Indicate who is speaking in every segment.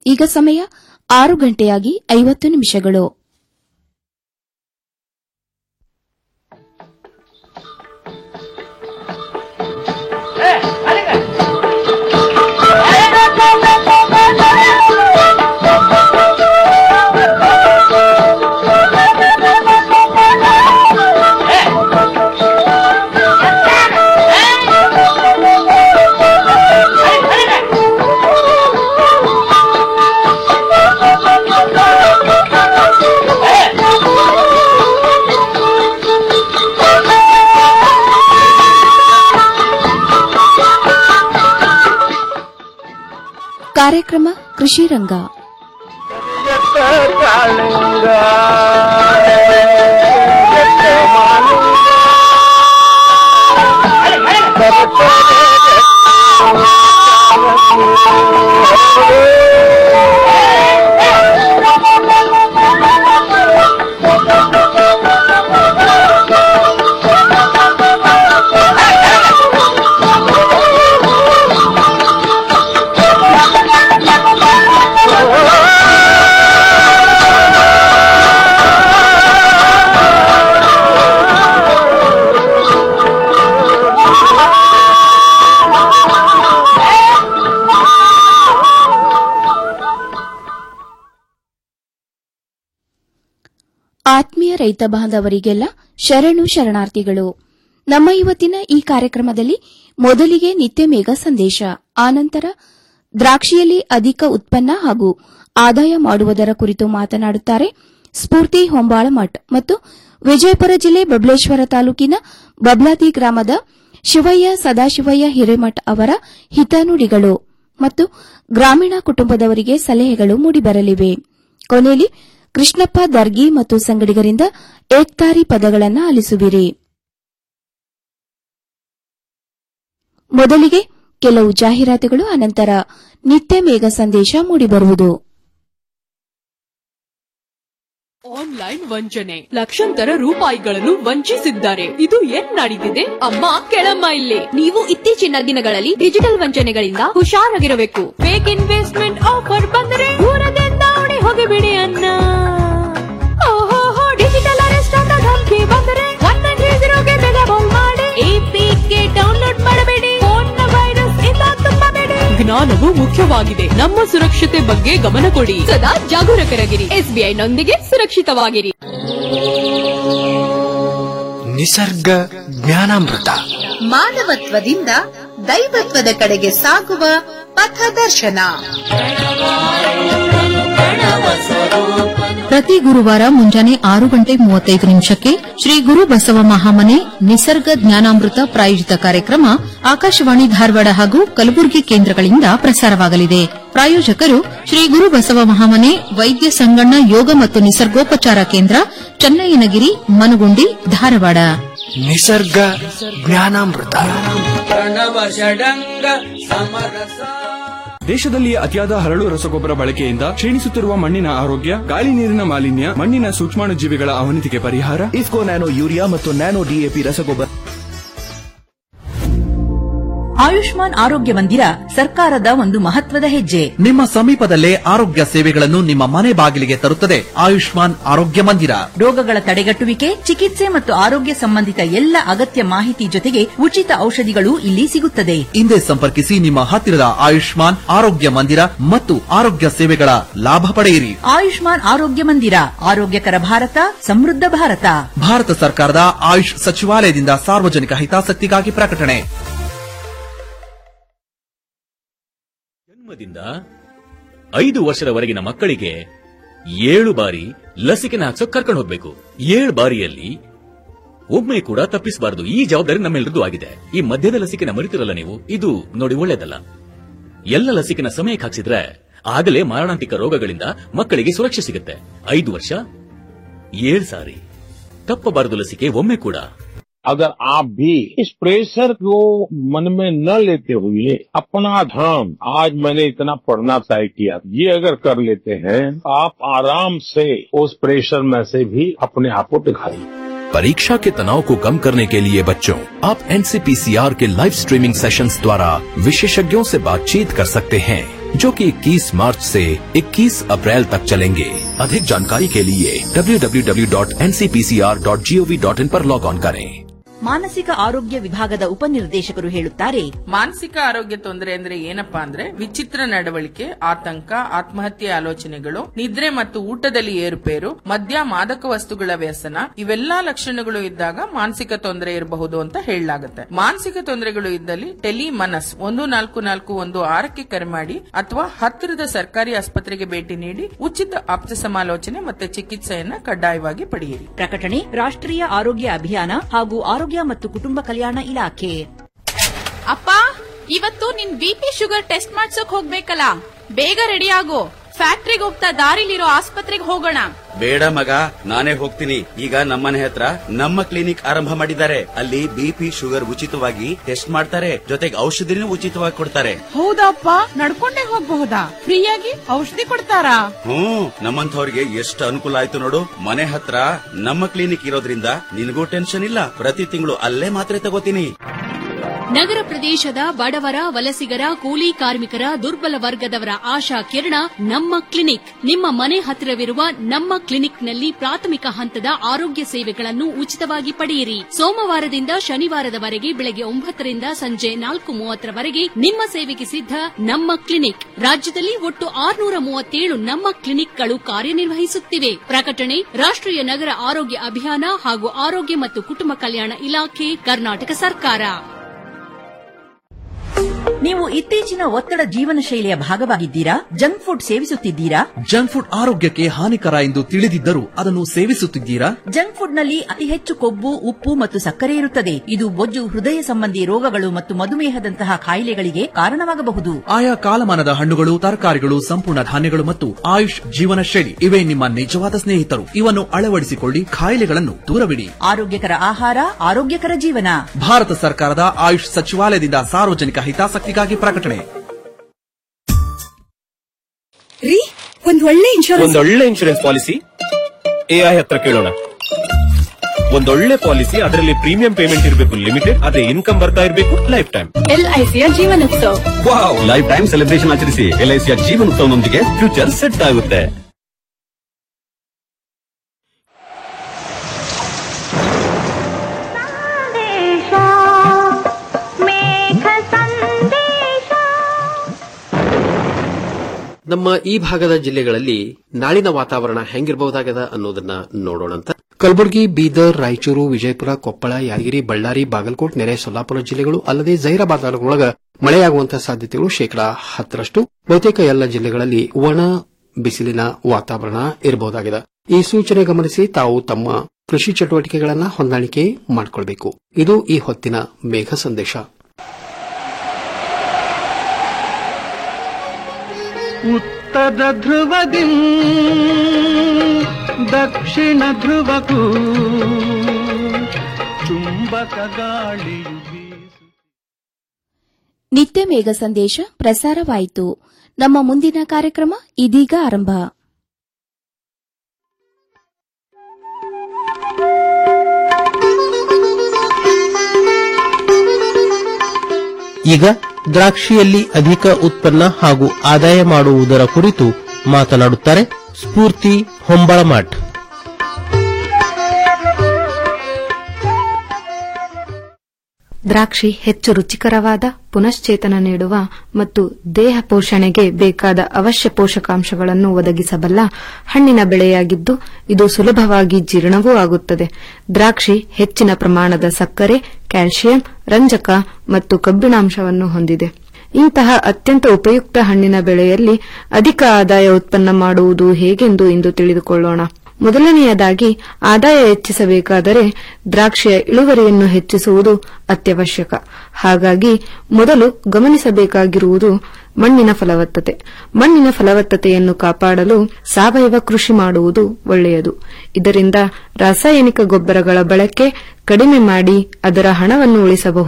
Speaker 1: ಈಗ ಸಮಯ ಆರು ಗಂಟೆಯಾಗಿ ಐವತ್ತು ನಿಮಿಷಗಳು ಕಾರ್ಯಕ್ರಮ ಕೃಷಿ ರಂಗ ಆತ್ಮೀಯ ರೈತ ಬಾಂಧವರಿಗೆಲ್ಲ ಶರಣು ಶರಣಾರ್ಥಿಗಳು ನಮ್ಮ ಇವತ್ತಿನ ಈ ಕಾರ್ಯಕ್ರಮದಲ್ಲಿ ಮೊದಲಿಗೆ ನಿತ್ಯ ಮೇಘ ಸಂದೇಶ ಆನಂತರ ದ್ರಾಕ್ಷಿಯಲ್ಲಿ ಅಧಿಕ ಉತ್ಪನ್ನ ಹಾಗೂ ಆದಾಯ ಮಾಡುವುದರ ಕುರಿತು ಮಾತನಾಡುತ್ತಾರೆ ಸ್ಫೂರ್ತಿ ಹೊಂಬಾಳಮಠ್ ಮತ್ತು ವಿಜಯಪುರ ಜಿಲ್ಲೆ ಬಬಲೇಶ್ವರ ತಾಲೂಕಿನ ಬಬ್ಲಾತಿ ಗ್ರಾಮದ ಶಿವಯ್ಯ ಸದಾಶಿವಯ್ಯ ಹಿರೇಮಠ್ ಅವರ ಹಿತನುಡಿಗಳು ಮತ್ತು ಗ್ರಾಮೀಣ ಕುಟುಂಬದವರಿಗೆ ಸಲಹೆಗಳು ಮೂಡಿಬರಲಿವೆ ಕೊನೆಯಲ್ಲಿ ಕೃಷ್ಣಪ್ಪ ದರ್ಗಿ ಮತ್ತು ಸಂಗಡಿಗರಿಂದ ಏಕ್ತಾರಿ ಪದಗಳನ್ನು ಆಲಿಸುವಿರಿ ಮೊದಲಿಗೆ ಕೆಲವು ಜಾಹೀರಾತುಗಳು ಅನಂತರ ನಿತ್ಯ ಮೇಘ ಸಂದೇಶ ಮೂಡಿಬರುವುದು
Speaker 2: ಆನ್ಲೈನ್ ವಂಚನೆ ಲಕ್ಷಾಂತರ ರೂಪಾಯಿಗಳನ್ನು ವಂಚಿಸಿದ್ದಾರೆ ಇದು ಏನ್ ನಡೀತಿದೆ ಅಮ್ಮ ಕೆಳಮ್ಮ ಇಲ್ಲಿ
Speaker 3: ನೀವು ಇತ್ತೀಚಿನ ದಿನಗಳಲ್ಲಿ ಡಿಜಿಟಲ್ ವಂಚನೆಗಳಿಂದ ಹುಷಾರಾಗಿರಬೇಕು
Speaker 2: ಫೇಕ್ ಇನ್ವೆಸ್ಟ್ಮೆಂಟ್ ಆಫರ್ ಬಂದರೆ ದೂರದಿಂದ ಓಡಿ ಹೋಗಿಬಿಡಿ ಅನ್ನ ಓಹೋ ಡಿಜಿಟಲ್ ಅರೆಸ್ಟ್ ಅಂತ ಧಮಕಿ ಬಂದರೆ ಒನ್ ನೈನ್ ತ್ರೀ ಜೀರೋಗೆ ಬೇಗ ಕಾಲ್ ಮಾಡಿ ಎಪಿಕೆ ಡೌನ್ಲೋಡ್ ಮಾಡಬೇಡಿ ಫೋನ್ ವೈರಸ್ ಇಂದ ತುಂಬಬೇಡಿ ಜ್ಞಾನವು ಮುಖ್ಯವಾಗಿದೆ ನಮ್ಮ ಸುರಕ್ಷತೆ ಬಗ್ಗೆ ಗಮನ ಕೊಡಿ
Speaker 3: ಸದಾ ಜಾಗರೂಕರಾಗಿರಿ ಎಸ್ಬಿಐ ನೊಂದಿಗೆ ಸುರಕ್ಷಿತವಾಗಿರಿ
Speaker 4: ನಿಸರ್ಗ ಜ್ಞಾನಾಮೃತ
Speaker 5: ಮಾನವತ್ವದಿಂದ ದೈವತ್ವದ ಕಡೆಗೆ ಸಾಗುವ ಪಥದರ್ಶನ
Speaker 6: ಪ್ರತಿ ಗುರುವಾರ ಮುಂಜಾನೆ ಆರು ಗಂಟೆ ಮೂವತ್ತೈದು ನಿಮಿಷಕ್ಕೆ ಶ್ರೀ ಗುರು ಬಸವ ಮಹಾಮನೆ ನಿಸರ್ಗ ಜ್ಞಾನಾಮೃತ ಪ್ರಾಯೋಜಿತ ಕಾರ್ಯಕ್ರಮ ಆಕಾಶವಾಣಿ ಧಾರವಾಡ ಹಾಗೂ ಕಲಬುರಗಿ ಕೇಂದ್ರಗಳಿಂದ ಪ್ರಸಾರವಾಗಲಿದೆ ಪ್ರಾಯೋಜಕರು ಶ್ರೀ ಗುರು ಬಸವ ಮಹಾಮನೆ ವೈದ್ಯ ಸಂಗಣ್ಣ ಯೋಗ ಮತ್ತು ನಿಸರ್ಗೋಪಚಾರ ಕೇಂದ್ರ ಚನ್ನಯ್ಯನಗಿರಿ ಮನಗುಂಡಿ ಧಾರವಾಡ
Speaker 4: ನಿಸರ್ಗ ಜ್ಞಾನಾಮೃತ
Speaker 7: ದೇಶದಲ್ಲಿ ಅತಿಯಾದ ಹರಳು ರಸಗೊಬ್ಬರ ಬಳಕೆಯಿಂದ ಕ್ಷೀಣಿಸುತ್ತಿರುವ ಮಣ್ಣಿನ ಆರೋಗ್ಯ ಗಾಳಿ ನೀರಿನ ಮಾಲಿನ್ಯ ಮಣ್ಣಿನ ಸೂಕ್ಷ್ಮಾಣು ಜೀವಿಗಳ ಅವನತಿಗೆ ಪರಿಹಾರ
Speaker 8: ಇಫ್ಕೋ ನ್ಯಾನೋ ಯೂರಿಯಾ ಮತ್ತು ನ್ಯಾನೋ ಡಿಎಪಿ ರಸಗೊಬ್ಬರ
Speaker 9: ಆಯುಷ್ಮಾನ್ ಆರೋಗ್ಯ ಮಂದಿರ ಸರ್ಕಾರದ ಒಂದು ಮಹತ್ವದ ಹೆಜ್ಜೆ
Speaker 10: ನಿಮ್ಮ ಸಮೀಪದಲ್ಲೇ ಆರೋಗ್ಯ ಸೇವೆಗಳನ್ನು ನಿಮ್ಮ ಮನೆ ಬಾಗಿಲಿಗೆ ತರುತ್ತದೆ ಆಯುಷ್ಮಾನ್ ಆರೋಗ್ಯ ಮಂದಿರ
Speaker 9: ರೋಗಗಳ ತಡೆಗಟ್ಟುವಿಕೆ ಚಿಕಿತ್ಸೆ ಮತ್ತು ಆರೋಗ್ಯ ಸಂಬಂಧಿತ ಎಲ್ಲ ಅಗತ್ಯ ಮಾಹಿತಿ ಜೊತೆಗೆ ಉಚಿತ ಔಷಧಿಗಳು ಇಲ್ಲಿ ಸಿಗುತ್ತದೆ
Speaker 10: ಹಿಂದೆ ಸಂಪರ್ಕಿಸಿ ನಿಮ್ಮ ಹತ್ತಿರದ ಆಯುಷ್ಮಾನ್ ಆರೋಗ್ಯ ಮಂದಿರ ಮತ್ತು ಆರೋಗ್ಯ ಸೇವೆಗಳ ಲಾಭ ಪಡೆಯಿರಿ
Speaker 9: ಆಯುಷ್ಮಾನ್ ಆರೋಗ್ಯ ಮಂದಿರ ಆರೋಗ್ಯಕರ ಭಾರತ ಸಮೃದ್ಧ ಭಾರತ
Speaker 10: ಭಾರತ ಸರ್ಕಾರದ ಆಯುಷ್ ಸಚಿವಾಲಯದಿಂದ ಸಾರ್ವಜನಿಕ ಹಿತಾಸಕ್ತಿಗಾಗಿ ಪ್ರಕಟಣೆ
Speaker 11: ಜನ್ಮದಿಂದ ಐದು ವರ್ಷದವರೆಗಿನ ಮಕ್ಕಳಿಗೆ ಏಳು ಬಾರಿ ಲಸಿಕೆನ ಹಾಕ್ಸೋಕ್ ಕರ್ಕೊಂಡು ಹೋಗ್ಬೇಕು ಏಳು ಬಾರಿಯಲ್ಲಿ ಒಮ್ಮೆ ಕೂಡ ತಪ್ಪಿಸಬಾರದು ಈ ಜವಾಬ್ದಾರಿ ನಮ್ಮೆಲ್ಲರದ್ದು ಆಗಿದೆ ಈ ಮಧ್ಯದ ಲಸಿಕೆನ ಮರಿತಿರಲ್ಲ ನೀವು ಇದು ನೋಡಿ ಒಳ್ಳೇದಲ್ಲ ಎಲ್ಲ ಲಸಿಕೆನ ಸಮಯಕ್ಕೆ ಹಾಕ್ಸಿದ್ರೆ ಆಗಲೇ ಮಾರಣಾಂತಿಕ ರೋಗಗಳಿಂದ ಮಕ್ಕಳಿಗೆ ಸುರಕ್ಷೆ ಸಿಗುತ್ತೆ ಐದು ವರ್ಷ ಏಳು ಸಾರಿ ತಪ್ಪಬಾರದು ಲಸಿಕೆ ಒಮ್ಮೆ ಕೂಡ
Speaker 12: अगर आप भी इस प्रेशर को मन में न लेते हुए अपना धर्म आज मैंने इतना पढ़ना तय किया ये अगर कर लेते हैं आप आराम से उस प्रेशर में से भी अपने आप को दिखाइए
Speaker 13: परीक्षा के तनाव को कम करने के लिए बच्चों आप एनसीपीसीआर के लाइव स्ट्रीमिंग सेशंस द्वारा विशेषज्ञों से बातचीत कर सकते हैं जो कि 21 मार्च से 21 अप्रैल तक चलेंगे अधिक जानकारी के लिए www.ncpcr.gov.in पर लॉग ऑन करें
Speaker 9: ಮಾನಸಿಕ ಆರೋಗ್ಯ ವಿಭಾಗದ ಉಪನಿರ್ದೇಶಕರು ಹೇಳುತ್ತಾರೆ
Speaker 14: ಮಾನಸಿಕ ಆರೋಗ್ಯ ತೊಂದರೆ ಅಂದ್ರೆ ಏನಪ್ಪಾ ಅಂದ್ರೆ ವಿಚಿತ್ರ ನಡವಳಿಕೆ ಆತಂಕ ಆತ್ಮಹತ್ಯೆ ಆಲೋಚನೆಗಳು ನಿದ್ರೆ ಮತ್ತು ಊಟದಲ್ಲಿ ಏರುಪೇರು ಮದ್ಯ ಮಾದಕ ವಸ್ತುಗಳ ವ್ಯಸನ ಇವೆಲ್ಲಾ ಲಕ್ಷಣಗಳು ಇದ್ದಾಗ ಮಾನಸಿಕ ತೊಂದರೆ ಇರಬಹುದು ಅಂತ ಹೇಳಲಾಗುತ್ತೆ ಮಾನಸಿಕ ತೊಂದರೆಗಳು ಇದ್ದಲ್ಲಿ ಟೆಲಿ ಮನಸ್ ಒಂದು ನಾಲ್ಕು ನಾಲ್ಕು ಒಂದು ಆರಕ್ಕೆ ಕರೆ ಮಾಡಿ ಅಥವಾ ಹತ್ತಿರದ ಸರ್ಕಾರಿ ಆಸ್ಪತ್ರೆಗೆ ಭೇಟಿ ನೀಡಿ ಉಚಿತ ಆಪ್ತ ಸಮಾಲೋಚನೆ ಮತ್ತೆ ಚಿಕಿತ್ಸೆಯನ್ನ ಕಡ್ಡಾಯವಾಗಿ ಪಡೆಯಿರಿ
Speaker 9: ಪ್ರಕಟಣೆ ರಾಷ್ಟ್ರೀಯ ಆರೋಗ್ಯ ಅಭಿಯಾನ ಹಾಗೂ ಆರೋಗ್ಯ ಮತ್ತು ಕುಟುಂಬ ಕಲ್ಯಾಣ ಇಲಾಖೆ
Speaker 15: ಅಪ್ಪ ಇವತ್ತು ನಿನ್ ಬಿಪಿ ಶುಗರ್ ಟೆಸ್ಟ್ ಮಾಡ್ಸೋಕ್ ಹೋಗ್ಬೇಕಲ್ಲ ಬೇಗ ರೆಡಿ ಆಗು ಫ್ಯಾಕ್ಟ್ರಿಗೆ ಹೋಗ್ತಾ ದಾರಿಲಿರೋ ಆಸ್ಪತ್ರೆಗೆ ಹೋಗೋಣ
Speaker 16: ಬೇಡ ಮಗ ನಾನೇ ಹೋಗ್ತೀನಿ ಈಗ ನಮ್ಮನೆ ಹತ್ರ ನಮ್ಮ ಕ್ಲಿನಿಕ್ ಆರಂಭ ಮಾಡಿದ್ದಾರೆ ಅಲ್ಲಿ ಬಿಪಿ ಶುಗರ್ ಉಚಿತವಾಗಿ ಟೆಸ್ಟ್ ಮಾಡ್ತಾರೆ ಜೊತೆಗೆ ಔಷಧಿನೂ ಉಚಿತವಾಗಿ ಕೊಡ್ತಾರೆ
Speaker 14: ಹೌದಪ್ಪ ನಡ್ಕೊಂಡೇ ಹೋಗಬಹುದಾ ಫ್ರೀಯಾಗಿ ಔಷಧಿ ಕೊಡ್ತಾರಾ
Speaker 16: ಹ್ಮ್ ನಮ್ಮಂಥವ್ರಿಗೆ ಎಷ್ಟು ಅನುಕೂಲ ಆಯ್ತು ನೋಡು ಮನೆ ಹತ್ರ ನಮ್ಮ ಕ್ಲಿನಿಕ್ ಇರೋದ್ರಿಂದ ನಿನಗೂ ಟೆನ್ಷನ್ ಇಲ್ಲ ಪ್ರತಿ ತಿಂಗಳು ಅಲ್ಲೇ ಮಾತ್ರೆ ತಗೋತೀನಿ
Speaker 3: ನಗರ ಪ್ರದೇಶದ ಬಡವರ ವಲಸಿಗರ ಕೂಲಿ ಕಾರ್ಮಿಕರ ದುರ್ಬಲ ವರ್ಗದವರ ಆಶಾ ಕಿರಣ ನಮ್ಮ ಕ್ಲಿನಿಕ್ ನಿಮ್ಮ ಮನೆ ಹತ್ತಿರವಿರುವ ನಮ್ಮ ಕ್ಲಿನಿಕ್ನಲ್ಲಿ ಪ್ರಾಥಮಿಕ ಹಂತದ ಆರೋಗ್ಯ ಸೇವೆಗಳನ್ನು ಉಚಿತವಾಗಿ ಪಡೆಯಿರಿ ಸೋಮವಾರದಿಂದ ಶನಿವಾರದವರೆಗೆ ಬೆಳಗ್ಗೆ ಒಂಬತ್ತರಿಂದ ಸಂಜೆ ನಾಲ್ಕು ಮೂವತ್ತರವರೆಗೆ ನಿಮ್ಮ ಸೇವೆಗೆ ಸಿದ್ಧ ನಮ್ಮ ಕ್ಲಿನಿಕ್ ರಾಜ್ಯದಲ್ಲಿ ಒಟ್ಟು ಆರುನೂರ ಮೂವತ್ತೇಳು ನಮ್ಮ ಕ್ಲಿನಿಕ್ಗಳು ಕಾರ್ಯನಿರ್ವಹಿಸುತ್ತಿವೆ ಪ್ರಕಟಣೆ ರಾಷ್ಟ್ರೀಯ ನಗರ ಆರೋಗ್ಯ ಅಭಿಯಾನ ಹಾಗೂ ಆರೋಗ್ಯ ಮತ್ತು ಕುಟುಂಬ ಕಲ್ಯಾಣ ಇಲಾಖೆ ಕರ್ನಾಟಕ ಸರ್ಕಾರ
Speaker 9: ನೀವು ಇತ್ತೀಚಿನ ಒತ್ತಡ ಜೀವನ ಶೈಲಿಯ ಭಾಗವಾಗಿದ್ದೀರಾ ಜಂಕ್ ಫುಡ್ ಸೇವಿಸುತ್ತಿದ್ದೀರಾ
Speaker 10: ಜಂಕ್ ಫುಡ್ ಆರೋಗ್ಯಕ್ಕೆ ಹಾನಿಕರ ಎಂದು ತಿಳಿದಿದ್ದರೂ ಅದನ್ನು ಸೇವಿಸುತ್ತಿದ್ದೀರಾ
Speaker 9: ಜಂಕ್ ಫುಡ್ ನಲ್ಲಿ ಅತಿ ಹೆಚ್ಚು ಕೊಬ್ಬು ಉಪ್ಪು ಮತ್ತು ಸಕ್ಕರೆ ಇರುತ್ತದೆ ಇದು ಬೊಜ್ಜು ಹೃದಯ ಸಂಬಂಧಿ ರೋಗಗಳು ಮತ್ತು ಮಧುಮೇಹದಂತಹ ಕಾಯಿಲೆಗಳಿಗೆ ಕಾರಣವಾಗಬಹುದು
Speaker 10: ಆಯಾ ಕಾಲಮಾನದ ಹಣ್ಣುಗಳು ತರಕಾರಿಗಳು ಸಂಪೂರ್ಣ ಧಾನ್ಯಗಳು ಮತ್ತು ಆಯುಷ್ ಜೀವನ ಶೈಲಿ ಇವೇ ನಿಮ್ಮ ನಿಜವಾದ ಸ್ನೇಹಿತರು ಇವನ್ನು ಅಳವಡಿಸಿಕೊಳ್ಳಿ ಕಾಯಿಲೆಗಳನ್ನು ದೂರವಿಡಿ
Speaker 9: ಆರೋಗ್ಯಕರ ಆಹಾರ ಆರೋಗ್ಯಕರ ಜೀವನ
Speaker 10: ಭಾರತ ಸರ್ಕಾರದ ಆಯುಷ್ ಸಚಿವಾಲಯದಿಂದ ಸಾರ್ವಜನಿಕ ಹಿತಾಸಕ್ತಿಗಾಗಿ ಪ್ರಕಟಣೆ
Speaker 17: ರೀ ಒಂದ್ ಒಳ್ಳೆ ಇನ್ಶೂರೆನ್ಸ್
Speaker 18: ಒಂದೊಳ್ಳೆ ಇನ್ಶೂರೆನ್ಸ್ ಪಾಲಿಸಿ ಎಐ ಹತ್ರ ಕೇಳೋಣ ಒಂದೊಳ್ಳೆ ಪಾಲಿಸಿ ಅದರಲ್ಲಿ ಪ್ರೀಮಿಯಂ ಪೇಮೆಂಟ್ ಇರಬೇಕು ಲಿಮಿಟೆಡ್ ಅದೇ ಇನ್ಕಮ್ ಬರ್ತಾ ಇರಬೇಕು ಲೈಫ್ ಟೈಮ್
Speaker 15: ಎಲ್ಐಸಿಯ Jeevanotsav
Speaker 18: wow life time celebration ಆಚರಿಸಿ ಎಲ್ಐಸಿಯ ಜೀವನೋತ್ಸವನೊಂದಿಗೆ ಫ್ಯೂಚರ್ ಸೆಟ್ ಆಗುತ್ತೆ
Speaker 19: ನಮ್ಮ ಈ ಭಾಗದ ಜಿಲ್ಲೆಗಳಲ್ಲಿ ನಾಳಿನ ವಾತಾವರಣ ಹೆಂಗಿರಬಹುದಾಗದ ಅನ್ನೋದನ್ನ ನೋಡೋಣಂತ ಕಲಬುರಗಿ ಬೀದರ್ ರಾಯಚೂರು ವಿಜಯಪುರ ಕೊಪ್ಪಳ ಯಾದಗಿರಿ ಬಳ್ಳಾರಿ ಬಾಗಲಕೋಟ್ ನೆರೆ ಸೊಲ್ಲಾಪುರ ಜಿಲ್ಲೆಗಳು ಅಲ್ಲದೆ ಜೈರಾಬಾದ್ ತಾಲೂಕೊಳಗ ಮಳೆಯಾಗುವಂತಹ ಸಾಧ್ಯತೆಗಳು ಶೇಕಡಾ ಹತ್ತರಷ್ಟು ಬಹುತೇಕ ಎಲ್ಲ ಜಿಲ್ಲೆಗಳಲ್ಲಿ ಒಣ ಬಿಸಿಲಿನ ವಾತಾವರಣ ಇರಬಹುದಾಗಿದೆ ಈ ಸೂಚನೆ ಗಮನಿಸಿ ತಾವು ತಮ್ಮ ಕೃಷಿ ಚಟುವಟಿಕೆಗಳನ್ನ ಹೊಂದಾಣಿಕೆ ಮಾಡಿಕೊಳ್ಬೇಕು ಇದು ಈ ಹೊತ್ತಿನ ಮೇಘ ಸಂದೇಶ
Speaker 20: ಉತ್ತರ ಧ್ರುವದಿ ದಕ್ಷಿಣ ಧ್ರುವಕ್ಕೂ ಚುಂಬಕ ಗಾಳಿಯು
Speaker 1: ನಿತ್ಯ ಮೇಘ ಸಂದೇಶ ಪ್ರಸಾರವಾಯಿತು ನಮ್ಮ ಮುಂದಿನ ಕಾರ್ಯಕ್ರಮ ಇದೀಗ ಆರಂಭ
Speaker 21: ಈಗ ದ್ರಾಕ್ಷಿಯಲ್ಲಿ ಅಧಿಕ ಉತ್ಪನ್ನ ಹಾಗೂ ಆದಾಯ ಮಾಡುವುದರ ಕುರಿತು ಮಾತನಾಡುತ್ತಾರೆ ಸ್ಫೂರ್ತಿ ಹೊಂಬಳಮಠ್
Speaker 22: ದ್ರಾಕ್ಷಿ ಹೆಚ್ಚು ರುಚಿಕರವಾದ ಪುನಶ್ಚೇತನ ನೀಡುವ ಮತ್ತು ದೇಹ ಪೋಷಣೆಗೆ ಬೇಕಾದ ಅವಶ್ಯ ಪೋಷಕಾಂಶಗಳನ್ನು ಒದಗಿಸಬಲ್ಲ ಹಣ್ಣಿನ ಬೆಳೆಯಾಗಿದ್ದು ಇದು ಸುಲಭವಾಗಿ ಜೀರ್ಣವೂ ಆಗುತ್ತದೆ ದ್ರಾಕ್ಷಿ ಹೆಚ್ಚಿನ ಪ್ರಮಾಣದ ಸಕ್ಕರೆ ಕ್ಯಾಲ್ಸಿಯಂ ರಂಜಕ ಮತ್ತು ಕಬ್ಬಿಣಾಂಶವನ್ನು ಹೊಂದಿದೆ ಇಂತಹ ಅತ್ಯಂತ ಉಪಯುಕ್ತ ಹಣ್ಣಿನ ಬೆಳೆಯಲ್ಲಿ ಅಧಿಕ ಆದಾಯ ಉತ್ಪನ್ನ ಮಾಡುವುದು ಹೇಗೆಂದು ಇಂದು ತಿಳಿದುಕೊಳ್ಳೋಣ ಮೊದಲನೆಯದಾಗಿ ಆದಾಯ ಹೆಚ್ಚಿಸಬೇಕಾದರೆ ದ್ರಾಕ್ಷಿಯ ಇಳುವರಿಯನ್ನು ಹೆಚ್ಚಿಸುವುದು ಅತ್ಯವಶ್ಯಕ ಹಾಗಾಗಿ ಮೊದಲು ಗಮನಿಸಬೇಕಾಗಿರುವುದು ಮಣ್ಣಿನ ಫಲವತ್ತತೆ ಮಣ್ಣಿನ ಫಲವತ್ತತೆಯನ್ನು ಕಾಪಾಡಲು ಸಾವಯವ ಕೃಷಿ ಮಾಡುವುದು ಒಳ್ಳೆಯದು ಇದರಿಂದ ರಾಸಾಯನಿಕ ಗೊಬ್ಬರಗಳ ಬಳಕೆ ಕಡಿಮೆ ಮಾಡಿ ಅದರ ಹಣವನ್ನು ಉಳಿಸಬಹುದು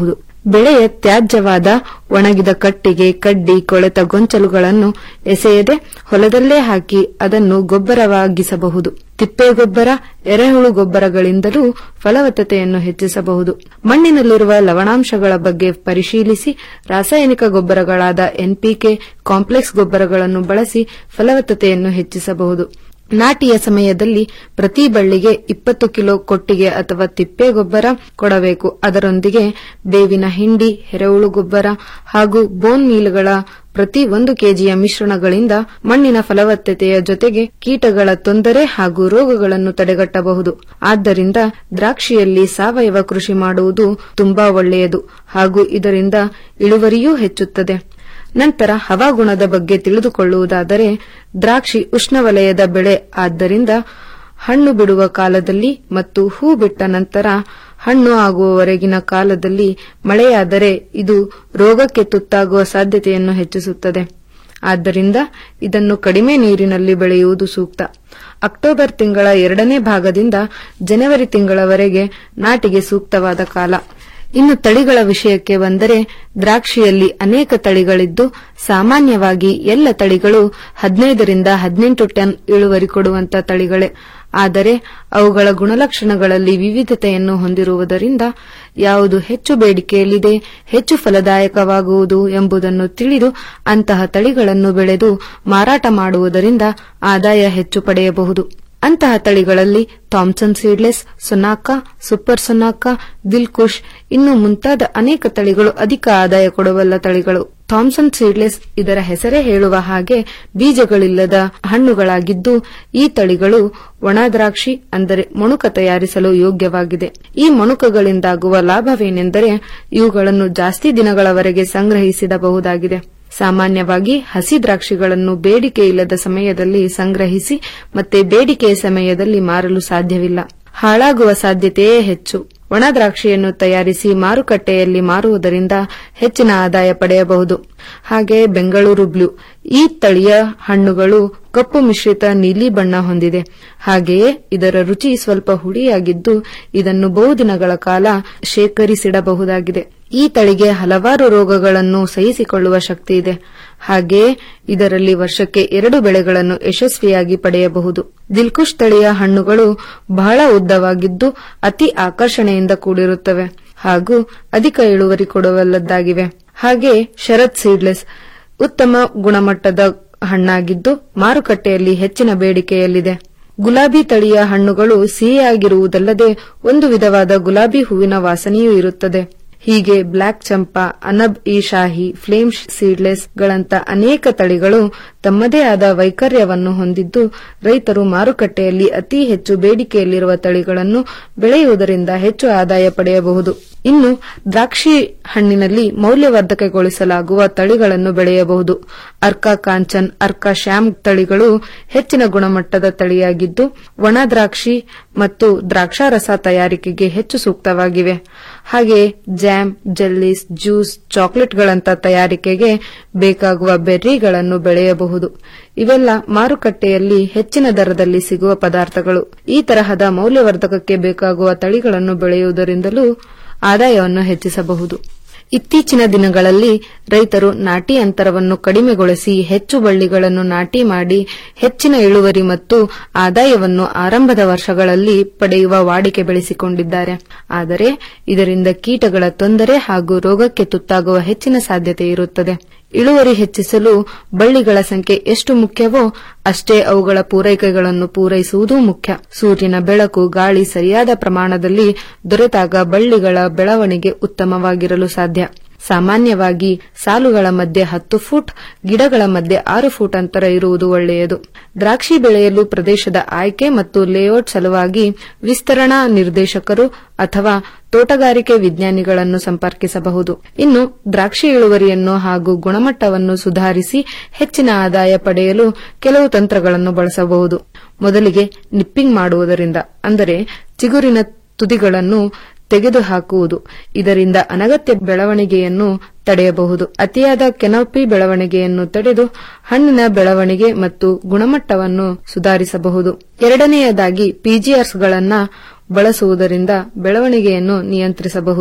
Speaker 22: ಬೆಳೆಯ ತ್ಯಾಜ್ಯವಾದ ಒಣಗಿದ ಕಟ್ಟಿಗೆ ಕಡ್ಡಿ ಕೊಳೆತ ಗೊಂಚಲುಗಳನ್ನು ಎಸೆಯದೆ ಹೊಲದಲ್ಲೇ ಹಾಕಿ ಅದನ್ನು ಗೊಬ್ಬರವಾಗಿಸಬಹುದು ತಿಪ್ಪೆಗೊಬ್ಬರ ಎರೆಹುಳು ಗೊಬ್ಬರಗಳಿಂದಲೂ ಫಲವತ್ತತೆಯನ್ನು ಹೆಚ್ಚಿಸಬಹುದು ಮಣ್ಣಿನಲ್ಲಿರುವ ಲವಣಾಂಶಗಳ ಬಗ್ಗೆ ಪರಿಶೀಲಿಸಿ ರಾಸಾಯನಿಕ ಗೊಬ್ಬರಗಳಾದ ಎನ್ಪಿಕೆ ಕಾಂಪ್ಲೆಕ್ಸ್ ಗೊಬ್ಬರಗಳನ್ನು ಬಳಸಿ ಫಲವತ್ತತೆಯನ್ನು ಹೆಚ್ಚಿಸಬಹುದು ನಾಟಿಯ ಸಮಯದಲ್ಲಿ ಪ್ರತಿ ಬಳ್ಳಿಗೆ ಇಪ್ಪತ್ತು ಕಿಲೋ ಕೊಟ್ಟಿಗೆ ಅಥವಾ ತಿಪ್ಪೆ ಗೊಬ್ಬರ ಕೊಡಬೇಕು ಅದರೊಂದಿಗೆ ಬೇವಿನ ಹಿಂಡಿ ಎರೆಹುಳು ಗೊಬ್ಬರ ಹಾಗೂ ಬೋನ್ ಮೀಲ್ಗಳ ಪ್ರತಿ ಒಂದು ಕೆಜಿಯ ಮಿಶ್ರಣಗಳಿಂದ ಮಣ್ಣಿನ ಫಲವತ್ತತೆಯ ಜೊತೆಗೆ ಕೀಟಗಳ ತೊಂದರೆ ಹಾಗೂ ರೋಗಗಳನ್ನು ತಡೆಗಟ್ಟಬಹುದು ಆದ್ದರಿಂದ ದ್ರಾಕ್ಷಿಯಲ್ಲಿ ಸಾವಯವ ಕೃಷಿ ಮಾಡುವುದು ತುಂಬಾ ಒಳ್ಳೆಯದು ಹಾಗೂ ಇದರಿಂದ ಇಳುವರಿಯೂ ಹೆಚ್ಚುತ್ತದೆ ನಂತರ ಹವಾಗುಣದ ಬಗ್ಗೆ ತಿಳಿದುಕೊಳ್ಳುವುದಾದರೆ ದ್ರಾಕ್ಷಿ ಉಷ್ಣವಲಯದ ಬೆಳೆ ಆದ್ದರಿಂದ ಹಣ್ಣು ಬಿಡುವ ಕಾಲದಲ್ಲಿ ಮತ್ತು ಹೂ ಬಿಟ್ಟ ನಂತರ ಹಣ್ಣು ಆಗುವವರೆಗಿನ ಕಾಲದಲ್ಲಿ ಮಳೆಯಾದರೆ ಇದು ರೋಗಕ್ಕೆ ತುತ್ತಾಗುವ ಸಾಧ್ಯತೆಯನ್ನು ಹೆಚ್ಚಿಸುತ್ತದೆ ಆದ್ದರಿಂದ ಇದನ್ನು ಕಡಿಮೆ ನೀರಿನಲ್ಲಿ ಬೆಳೆಯುವುದು ಸೂಕ್ತ ಅಕ್ಟೋಬರ್ ತಿಂಗಳ ಎರಡನೇ ಭಾಗದಿಂದ ಜನವರಿ ತಿಂಗಳವರೆಗೆ ನಾಟಿಗೆ ಸೂಕ್ತವಾದ ಕಾಲ ಇನ್ನು ತಳಿಗಳ ವಿಷಯಕ್ಕೆ ಬಂದರೆ ದ್ರಾಕ್ಷಿಯಲ್ಲಿ ಅನೇಕ ತಳಿಗಳಿದ್ದು ಸಾಮಾನ್ಯವಾಗಿ ಎಲ್ಲ ತಳಿಗಳು ಹದಿನೈದರಿಂದ ಹದಿನೆಂಟು ಟನ್ ಇಳುವರಿ ಕೊಡುವಂತ ತಳಿಗಳೇ ಆದರೆ ಅವುಗಳ ಗುಣಲಕ್ಷಣಗಳಲ್ಲಿ ವಿವಿಧತೆಯನ್ನು ಹೊಂದಿರುವುದರಿಂದ ಯಾವುದು ಹೆಚ್ಚು ಬೇಡಿಕೆಯಲ್ಲಿದೆ ಹೆಚ್ಚು ಫಲದಾಯಕವಾಗುವುದು ಎಂಬುದನ್ನು ತಿಳಿದು ಅಂತಹ ತಳಿಗಳನ್ನು ಬೆಳೆದು ಮಾರಾಟ ಮಾಡುವುದರಿಂದ ಆದಾಯ ಹೆಚ್ಚು ಪಡೆಯಬಹುದು ಅಂತಹ ತಳಿಗಳಲ್ಲಿ Thompson seedless Sonaka super Sonaka Dilkush ಇನ್ನು ಮುಂತಾದ ಅನೇಕ ತಳಿಗಳು ಅಧಿಕ ಆದಾಯ ಕೊಡಬಲ್ಲ ತಳಿಗಳು ಥಾಮ್ಸನ್ ಸೀಡ್ಲೆಸ್ ಇದರ ಹೆಸರೇ ಹೇಳುವ ಹಾಗೆ ಬೀಜಗಳಿಲ್ಲದ ಹಣ್ಣುಗಳಾಗಿದ್ದು ಈ ತಳಿಗಳು ಒಣ ದ್ರಾಕ್ಷಿ ಅಂದರೆ ಮೊಣುಕ ತಯಾರಿಸಲು ಯೋಗ್ಯವಾಗಿದೆ ಈ ಮೊಣುಕಗಳಿಂದಾಗುವ ಲಾಭವೇನೆಂದರೆ ಇವುಗಳನ್ನು ಜಾಸ್ತಿ ದಿನಗಳವರೆಗೆ ಸಂಗ್ರಹಿಸಿಡಬಹುದಾಗಿದೆ ಸಾಮಾನ್ಯವಾಗಿ ಹಸಿ ದ್ರಾಕ್ಷಿಗಳನ್ನು ಬೇಡಿಕೆ ಇಲ್ಲದ ಸಮಯದಲ್ಲಿ ಸಂಗ್ರಹಿಸಿ ಮತ್ತೆ ಬೇಡಿಕೆಯ ಸಮಯದಲ್ಲಿ ಮಾರಲು ಸಾಧ್ಯವಿಲ್ಲ ಹಾಳಾಗುವ ಸಾಧ್ಯತೆಯೇ ಹೆಚ್ಚು ಒಣ ದ್ರಾಕ್ಷಿಯನ್ನು ತಯಾರಿಸಿ ಮಾರುಕಟ್ಟೆಯಲ್ಲಿ ಮಾರುವುದರಿಂದ ಹೆಚ್ಚಿನ ಆದಾಯ ಪಡೆಯಬಹುದು ಹಾಗೆ ಬೆಂಗಳೂರು ಬ್ಲೂ ಈ ತಳಿಯ ಹಣ್ಣುಗಳು ಕಪ್ಪು ಮಿಶ್ರಿತ ನೀಲಿ ಬಣ್ಣ ಹೊಂದಿದೆ ಹಾಗೆಯೇ ಇದರ ರುಚಿ ಸ್ವಲ್ಪ ಹುಳಿಯಾಗಿದ್ದು ಇದನ್ನು ಬಹುದಿನಗಳ ಕಾಲ ಶೇಖರಿಸಿಡಬಹುದಾಗಿದೆ ಈ ತಳಿಗೆ ಹಲವಾರು ರೋಗಗಳನ್ನು ಸಹಿಸಿಕೊಳ್ಳುವ ಶಕ್ತಿ ಇದೆ ಹಾಗೆಯೇ ಇದರಲ್ಲಿ ವರ್ಷಕ್ಕೆ ಎರಡು ಬೆಳೆಗಳನ್ನು ಯಶಸ್ವಿಯಾಗಿ ಪಡೆಯಬಹುದು ದಿಲ್ಕುಶ್ ತಳಿಯ ಹಣ್ಣುಗಳು ಬಹಳ ಉದ್ದವಾಗಿದ್ದು ಅತಿ ಆಕರ್ಷಣೆಯಿಂದ ಕೂಡಿರುತ್ತವೆ ಹಾಗೂ ಅಧಿಕ ಇಳುವರಿ ಕೊಡಬಲ್ಲದ್ದಾಗಿವೆ ಹಾಗೆ ಶರತ್ ಸೀಡ್ಲೆಸ್ ಉತ್ತಮ ಗುಣಮಟ್ಟದ ಹಣ್ಣಾಗಿದ್ದು ಮಾರುಕಟ್ಟೆಯಲ್ಲಿ ಹೆಚ್ಚಿನ ಬೇಡಿಕೆಯಲ್ಲಿದೆ ಗುಲಾಬಿ ತಳಿಯ ಹಣ್ಣುಗಳು ಸಿಹಿಯಾಗಿರುವುದಲ್ಲದೆ ಒಂದು ವಿಧವಾದ ಗುಲಾಬಿ ಹೂವಿನ ವಾಸನೆಯೂ ಇರುತ್ತದೆ ಹೀಗೆ black Champa Anab e Shahi flame seedless ಗಳಂತ ಅನೇಕ ತಳಿಗಳು ತಮ್ಮದೇ ಆದ ವೈಕರ್ಯವನ್ನು ಹೊಂದಿದ್ದು ರೈತರು ಮಾರುಕಟ್ಟೆಯಲ್ಲಿ ಅತಿ ಹೆಚ್ಚು ಬೇಡಿಕೆಯಲ್ಲಿರುವ ತಳಿಗಳನ್ನು ಬೆಳೆಯುವುದರಿಂದ ಹೆಚ್ಚು ಆದಾಯ ಪಡೆಯಬಹುದು ಇನ್ನು ದ್ರಾಕ್ಷಿ ಹಣ್ಣಿನಲ್ಲಿ ಮೌಲ್ಯವರ್ಧಕಗೊಳಿಸಲಾಗುವ ತಳಿಗಳನ್ನು ಬೆಳೆಯಬಹುದು ಅರ್ಕಾ ಕಾಂಚನ್ ಅರ್ಕಾ ಶ್ಯಾಮ್ ತಳಿಗಳು ಹೆಚ್ಚಿನ ಗುಣಮಟ್ಟದ ತಳಿಯಾಗಿದ್ದು ಒಣ ದ್ರಾಕ್ಷಿ ಮತ್ತು ದ್ರಾಕ್ಷಾರಸ ತಯಾರಿಕೆಗೆ ಹೆಚ್ಚು ಸೂಕ್ತವಾಗಿವೆ ಹಾಗೆಯೇ ಜಾಮ್ ಜೆಲ್ಲಿಸ್ ಜ್ಯೂಸ್ ಚಾಕೊಲೇಟ್ಗಳಂತ ತಯಾರಿಕೆಗೆ ಬೇಕಾಗುವ ಬೆರ್ರಿಗಳನ್ನು ಬೆಳೆಯಬಹುದು ಇವೆಲ್ಲ ಮಾರುಕಟ್ಟೆಯಲ್ಲಿ ಹೆಚ್ಚಿನ ದರದಲ್ಲಿ ಸಿಗುವ ಪದಾರ್ಥಗಳು ಈ ತರಹದ ಮೌಲ್ಯವರ್ಧಕಕ್ಕೆ ಬೇಕಾಗುವ ತಳಿಗಳನ್ನು ಬೆಳೆಯುವುದರಿಂದಲೂ ಆದಾಯವನ್ನು ಹೆಚ್ಚಿಸಬಹುದು ಇತ್ತೀಚಿನ ದಿನಗಳಲ್ಲಿ ರೈತರು ನಾಟಿ ಅಂತರವನ್ನು ಕಡಿಮೆಗೊಳಿಸಿ ಹೆಚ್ಚು ಬಳ್ಳಿಗಳನ್ನು ನಾಟಿ ಮಾಡಿ ಹೆಚ್ಚಿನ ಇಳುವರಿ ಮತ್ತು ಆದಾಯವನ್ನು ಆರಂಭದ ವರ್ಷಗಳಲ್ಲಿ ಪಡೆಯುವ ವಾಡಿಕೆ ಬೆಳೆಸಿಕೊಂಡಿದ್ದಾರೆ ಆದರೆ ಇದರಿಂದ ಕೀಟಗಳ ತೊಂದರೆ ಹಾಗೂ ರೋಗಕ್ಕೆ ತುತ್ತಾಗುವ ಹೆಚ್ಚಿನ ಸಾಧ್ಯತೆ ಇರುತ್ತದೆ ಇಳುವರಿ ಹೆಚ್ಚಿಸಲು ಬಳ್ಳಿಗಳ ಸಂಖ್ಯೆ ಎಷ್ಟು ಮುಖ್ಯವೋ ಅಷ್ಟೇ ಅವುಗಳ ಪೂರೈಕೆಗಳನ್ನು ಪೂರೈಸುವುದೂ ಮುಖ್ಯ ಸೂರ್ಯನ ಬೆಳಕು ಗಾಳಿ ಸರಿಯಾದ ಪ್ರಮಾಣದಲ್ಲಿ ದೊರೆತಾಗ ಬಳ್ಳಿಗಳ ಬೆಳವಣಿಗೆ ಉತ್ತಮವಾಗಿರಲು ಸಾಧ್ಯ ಸಾಮಾನ್ಯವಾಗಿ ಸಾಲುಗಳ ಮಧ್ಯೆ ಹತ್ತು ಫುಟ್ ಗಿಡಗಳ ಮಧ್ಯೆ ಆರು ಫುಟ್ ಅಂತರ ಇರುವುದು ಒಳ್ಳೆಯದು ದ್ರಾಕ್ಷಿ ಬೆಳೆಯಲು ಪ್ರದೇಶದ ಆಯ್ಕೆ ಮತ್ತು ಲೇಔಟ್ ಸಲುವಾಗಿ ವಿಸ್ತರಣಾ ನಿರ್ದೇಶಕರು ಅಥವಾ ತೋಟಗಾರಿಕೆ ವಿಜ್ಞಾನಿಗಳನ್ನು ಸಂಪರ್ಕಿಸಬಹುದು ಇನ್ನು ದ್ರಾಕ್ಷಿ ಇಳುವರಿಯನ್ನು ಹಾಗೂ ಗುಣಮಟ್ಟವನ್ನು ಸುಧಾರಿಸಿ ಹೆಚ್ಚಿನ ಆದಾಯ ಪಡೆಯಲು ಕೆಲವು ತಂತ್ರಗಳನ್ನು ಬಳಸಬಹುದು ಮೊದಲಿಗೆ ನಿಪ್ಪಿಂಗ್ ಮಾಡುವುದರಿಂದ ಅಂದರೆ ಚಿಗುರಿನ ತುದಿಗಳನ್ನು ತೆಗೆದುಹಾಕುವುದು ಇದರಿಂದ ಅನಗತ್ಯ ಬೆಳವಣಿಗೆಯನ್ನು ತಡೆಯಬಹುದು ಅತಿಯಾದ ಕೆನೋಪಿ ಬೆಳವಣಿಗೆಯನ್ನು ತಡೆದು ಹಣ್ಣಿನ ಬೆಳವಣಿಗೆ ಮತ್ತು ಗುಣಮಟ್ಟವನ್ನು ಸುಧಾರಿಸಬಹುದು ಎರಡನೆಯದಾಗಿ ಪಿಜಿಆರ್ಸ್ಗಳನ್ನ ಬಳಸುವುದರಿಂದ ಬೆಳವಣಿಗೆಯನ್ನು ನಿಯಂತ್ರಿಸಬಹುದು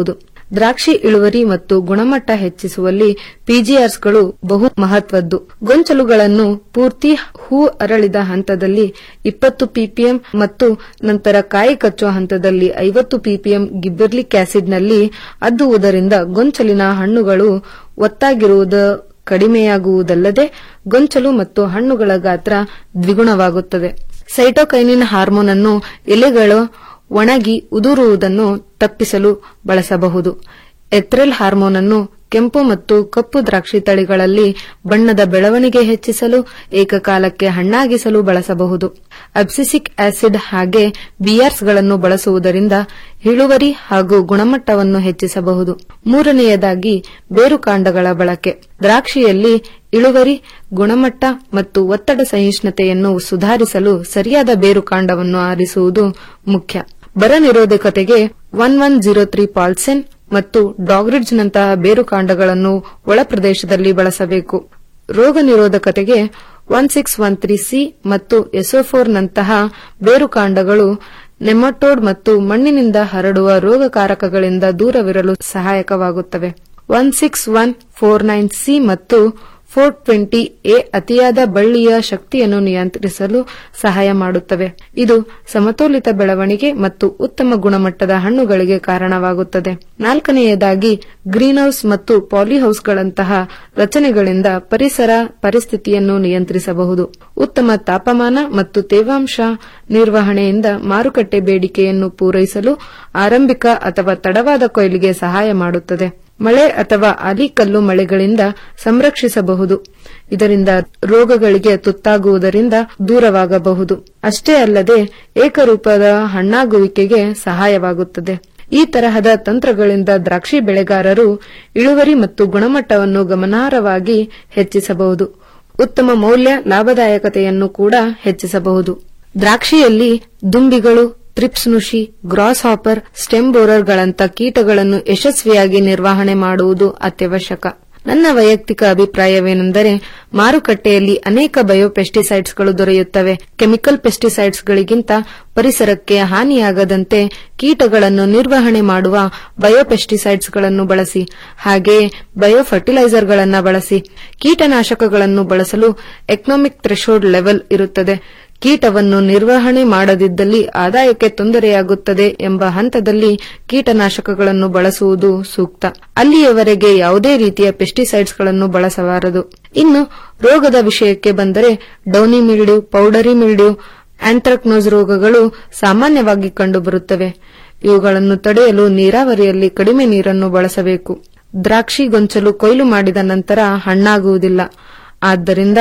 Speaker 22: ದ್ರಾಕ್ಷಿ ಇಳುವರಿ ಮತ್ತು ಗುಣಮಟ್ಟ ಹೆಚ್ಚಿಸುವಲ್ಲಿ ಪಿಜಿಆರ್ಸ್ಗಳು ಬಹು ಮಹತ್ವದ್ದು ಗೊಂಚಲುಗಳನ್ನು ಪೂರ್ತಿ ಹೂ ಅರಳಿದ ಹಂತದಲ್ಲಿ ಇಪ್ಪತ್ತು ಪಿಪಿಎಂ ಮತ್ತು ನಂತರ ಕಾಯಿ ಕಚ್ಚುವ ಹಂತದಲ್ಲಿ ಐವತ್ತು ಪಿಪಿಎಂ ಗಿಬ್ಬೆರ್ಲಿಕ್ ಆಸಿಡ್ನಲ್ಲಿ ಅದ್ದುವುದರಿಂದ ಗೊಂಚಲಿನ ಹಣ್ಣುಗಳು ಒತ್ತಾಗಿರುವುದು ಕಡಿಮೆಯಾಗುವುದಲ್ಲದೆ ಗೊಂಚಲು ಮತ್ತು ಹಣ್ಣುಗಳ ಗಾತ್ರ ದ್ವಿಗುಣವಾಗುತ್ತದೆ ಸೈಟೋಕೈನಿನ್ ಹಾರ್ಮೋನ್ ಅನ್ನು ಎಲೆಗಳು ಒಣಗಿ ಉದುರುವುದನ್ನು ತಪ್ಪಿಸಲು ಬಳಸಬಹುದು ಎಥ್ರೆಲ್ ಹಾರ್ಮೋನ್ ಅನ್ನು ಕೆಂಪು ಮತ್ತು ಕಪ್ಪು ದ್ರಾಕ್ಷಿ ತಳಿಗಳಲ್ಲಿ ಬಣ್ಣದ ಬೆಳವಣಿಗೆ ಹೆಚ್ಚಿಸಲು ಏಕಕಾಲಕ್ಕೆ ಹಣ್ಣಾಗಿಸಲು ಬಳಸಬಹುದು ಅಬ್ಸಿಸಿಕ್ ಆಸಿಡ್ ಹಾಗೆ ಬಿಆರ್ಸ್ಗಳನ್ನು ಬಳಸುವುದರಿಂದ ಇಳುವರಿ ಹಾಗೂ ಗುಣಮಟ್ಟವನ್ನು ಹೆಚ್ಚಿಸಬಹುದು ಮೂರನೆಯದಾಗಿ ಬೇರುಕಾಂಡಗಳ ಬಳಕೆ ದ್ರಾಕ್ಷಿಯಲ್ಲಿ ಇಳುವರಿ ಗುಣಮಟ್ಟ ಮತ್ತು ಒತ್ತಡ ಸಹಿಷ್ಣುತೆಯನ್ನು ಸುಧಾರಿಸಲು ಸರಿಯಾದ ಬೇರುಕಾಂಡವನ್ನು ಆರಿಸುವುದು ಮುಖ್ಯ ಬರ ನಿರೋಧಕತೆಗೆ one one zero three Paulsen ಮತ್ತು ಡಾಗ್ರಿಡ್ಜ್ನಂತಹ ಬೇರುಕಾಂಡಗಳನ್ನು ಒಳ ಪ್ರದೇಶದಲ್ಲಿ ಬಳಸಬೇಕು ರೋಗ ನಿರೋಧಕತೆಗೆ one six one three C ಮತ್ತು ಎಸೋಫೋರ್ನಂತಹ ಬೇರುಕಾಂಡಗಳು ನೆಮಟೋಡ್ ಮತ್ತು ಮಣ್ಣಿನಿಂದ ಹರಡುವ ರೋಗಕಾರಕಗಳಿಂದ ದೂರವಿರಲು ಸಹಾಯಕವಾಗುತ್ತವೆ one six one four nine C ಮತ್ತು ಫೋರ್ ಟ್ವೆಂಟಿ ಎ ಅತಿಯಾದ ಬಳ್ಳಿಯ ಶಕ್ತಿಯನ್ನು ನಿಯಂತ್ರಿಸಲು ಸಹಾಯ ಮಾಡುತ್ತವೆ ಇದು ಸಮತೋಲಿತ ಬೆಳವಣಿಗೆ ಮತ್ತು ಉತ್ತಮ ಗುಣಮಟ್ಟದ ಹಣ್ಣುಗಳಿಗೆ ಕಾರಣವಾಗುತ್ತದೆ ನಾಲ್ಕನೆಯದಾಗಿ ಗ್ರೀನ್ಹೌಸ್ ಮತ್ತು ಪಾಲಿಹೌಸ್ಗಳಂತಹ ರಚನೆಗಳಿಂದ ಪರಿಸರ ಪರಿಸ್ಥಿತಿಯನ್ನು ನಿಯಂತ್ರಿಸಬಹುದು ಉತ್ತಮ ತಾಪಮಾನ ಮತ್ತು ತೇವಾಂಶ ನಿರ್ವಹಣೆಯಿಂದ ಮಾರುಕಟ್ಟೆ ಬೇಡಿಕೆಯನ್ನು ಪೂರೈಸಲು ಆರಂಭಿಕ ಅಥವಾ ತಡವಾದ ಕೊಯ್ಲಿಗೆ ಸಹಾಯ ಮಾಡುತ್ತದೆ ಮಳೆ ಅಥವಾ ಆಲಿಕಲ್ಲು ಮಳೆಗಳಿಂದ ಸಂರಕ್ಷಿಸಬಹುದು ಇದರಿಂದ ರೋಗಗಳಿಗೆ ತುತ್ತಾಗುವುದರಿಂದ ದೂರವಾಗಬಹುದು ಅಷ್ಟೇ ಅಲ್ಲದೆ ಏಕರೂಪದ ಹಣ್ಣಾಗುವಿಕೆಗೆ ಸಹಾಯವಾಗುತ್ತದೆ ಈ ತರಹದ ತಂತ್ರಗಳಿಂದ ದ್ರಾಕ್ಷಿ ಬೆಳೆಗಾರರು ಇಳುವರಿ ಮತ್ತು ಗುಣಮಟ್ಟವನ್ನು ಗಮನಾರ್ಹವಾಗಿ ಹೆಚ್ಚಿಸಬಹುದು ಉತ್ತಮ ಮೌಲ್ಯ ಲಾಭದಾಯಕತೆಯನ್ನು ಕೂಡ ಹೆಚ್ಚಿಸಬಹುದು ದ್ರಾಕ್ಷಿಯಲ್ಲಿ ದುಂಬಿಗಳು ತ್ರಿಪ್ಸ್ ನುಷಿ ಗ್ರಾಸ್ ಹಾಪರ್ ಸ್ಟೆಮ್ ಬೋರರ್ಗಳಂತ ಕೀಟಗಳನ್ನು ಯಶಸ್ವಿಯಾಗಿ ನಿರ್ವಹಣೆ ಮಾಡುವುದು ಅತ್ಯವಶ್ಯಕ ನನ್ನ ವೈಯಕ್ತಿಕ ಅಭಿಪ್ರಾಯವೇನೆಂದರೆ ಮಾರುಕಟ್ಟೆಯಲ್ಲಿ ಅನೇಕ ಬಯೋಪೆಸ್ಟಿಸೈಡ್ಸ್ಗಳು ದೊರೆಯುತ್ತವೆ ಕೆಮಿಕಲ್ ಪೆಸ್ಟಿಸೈಡ್ಸ್ಗಳಿಗಿಂತ ಪರಿಸರಕ್ಕೆ ಹಾನಿಯಾಗದಂತೆ ಕೀಟಗಳನ್ನು ನಿರ್ವಹಣೆ ಮಾಡುವ ಬಯೋಪೆಸ್ಟಿಸೈಡ್ಸ್ಗಳನ್ನು ಬಳಸಿ ಹಾಗೆಯೇ ಬಯೋಫರ್ಟಿಲೈಸರ್ಗಳನ್ನು ಬಳಸಿ ಕೀಟನಾಶಕಗಳನ್ನು ಬಳಸಲು ಎಕನಾಮಿಕ್ ಥ್ರೆಶೋಲ್ಡ್ ಲೆವೆಲ್ ಇರುತ್ತದೆ ಕೀಟವನ್ನು ನಿರ್ವಹಣೆ ಮಾಡದಿದ್ದಲ್ಲಿ ಆದಾಯಕ್ಕೆ ತೊಂದರೆಯಾಗುತ್ತದೆ ಎಂಬ ಹಂತದಲ್ಲಿ ಕೀಟನಾಶಕಗಳನ್ನು ಬಳಸುವುದು ಸೂಕ್ತ ಅಲ್ಲಿಯವರೆಗೆ ಯಾವುದೇ ರೀತಿಯ ಪೆಸ್ಟಿಸೈಡ್ಸ್ಗಳನ್ನು ಬಳಸಬಾರದು ಇನ್ನು ರೋಗದ ವಿಷಯಕ್ಕೆ ಬಂದರೆ downy mildew powdery mildew anthracnose ರೋಗಗಳು ಸಾಮಾನ್ಯವಾಗಿ ಕಂಡುಬರುತ್ತವೆ ಇವುಗಳನ್ನು ತಡೆಯಲು ನೀರಾವರಿಯಲ್ಲಿ ಕಡಿಮೆ ನೀರನ್ನು ಬಳಸಬೇಕು ದ್ರಾಕ್ಷಿ ಗೊಂಚಲು ಕೊಯ್ಲು ಮಾಡಿದ ನಂತರ ಹಣ್ಣಾಗುವುದಿಲ್ಲ ಆದ್ದರಿಂದ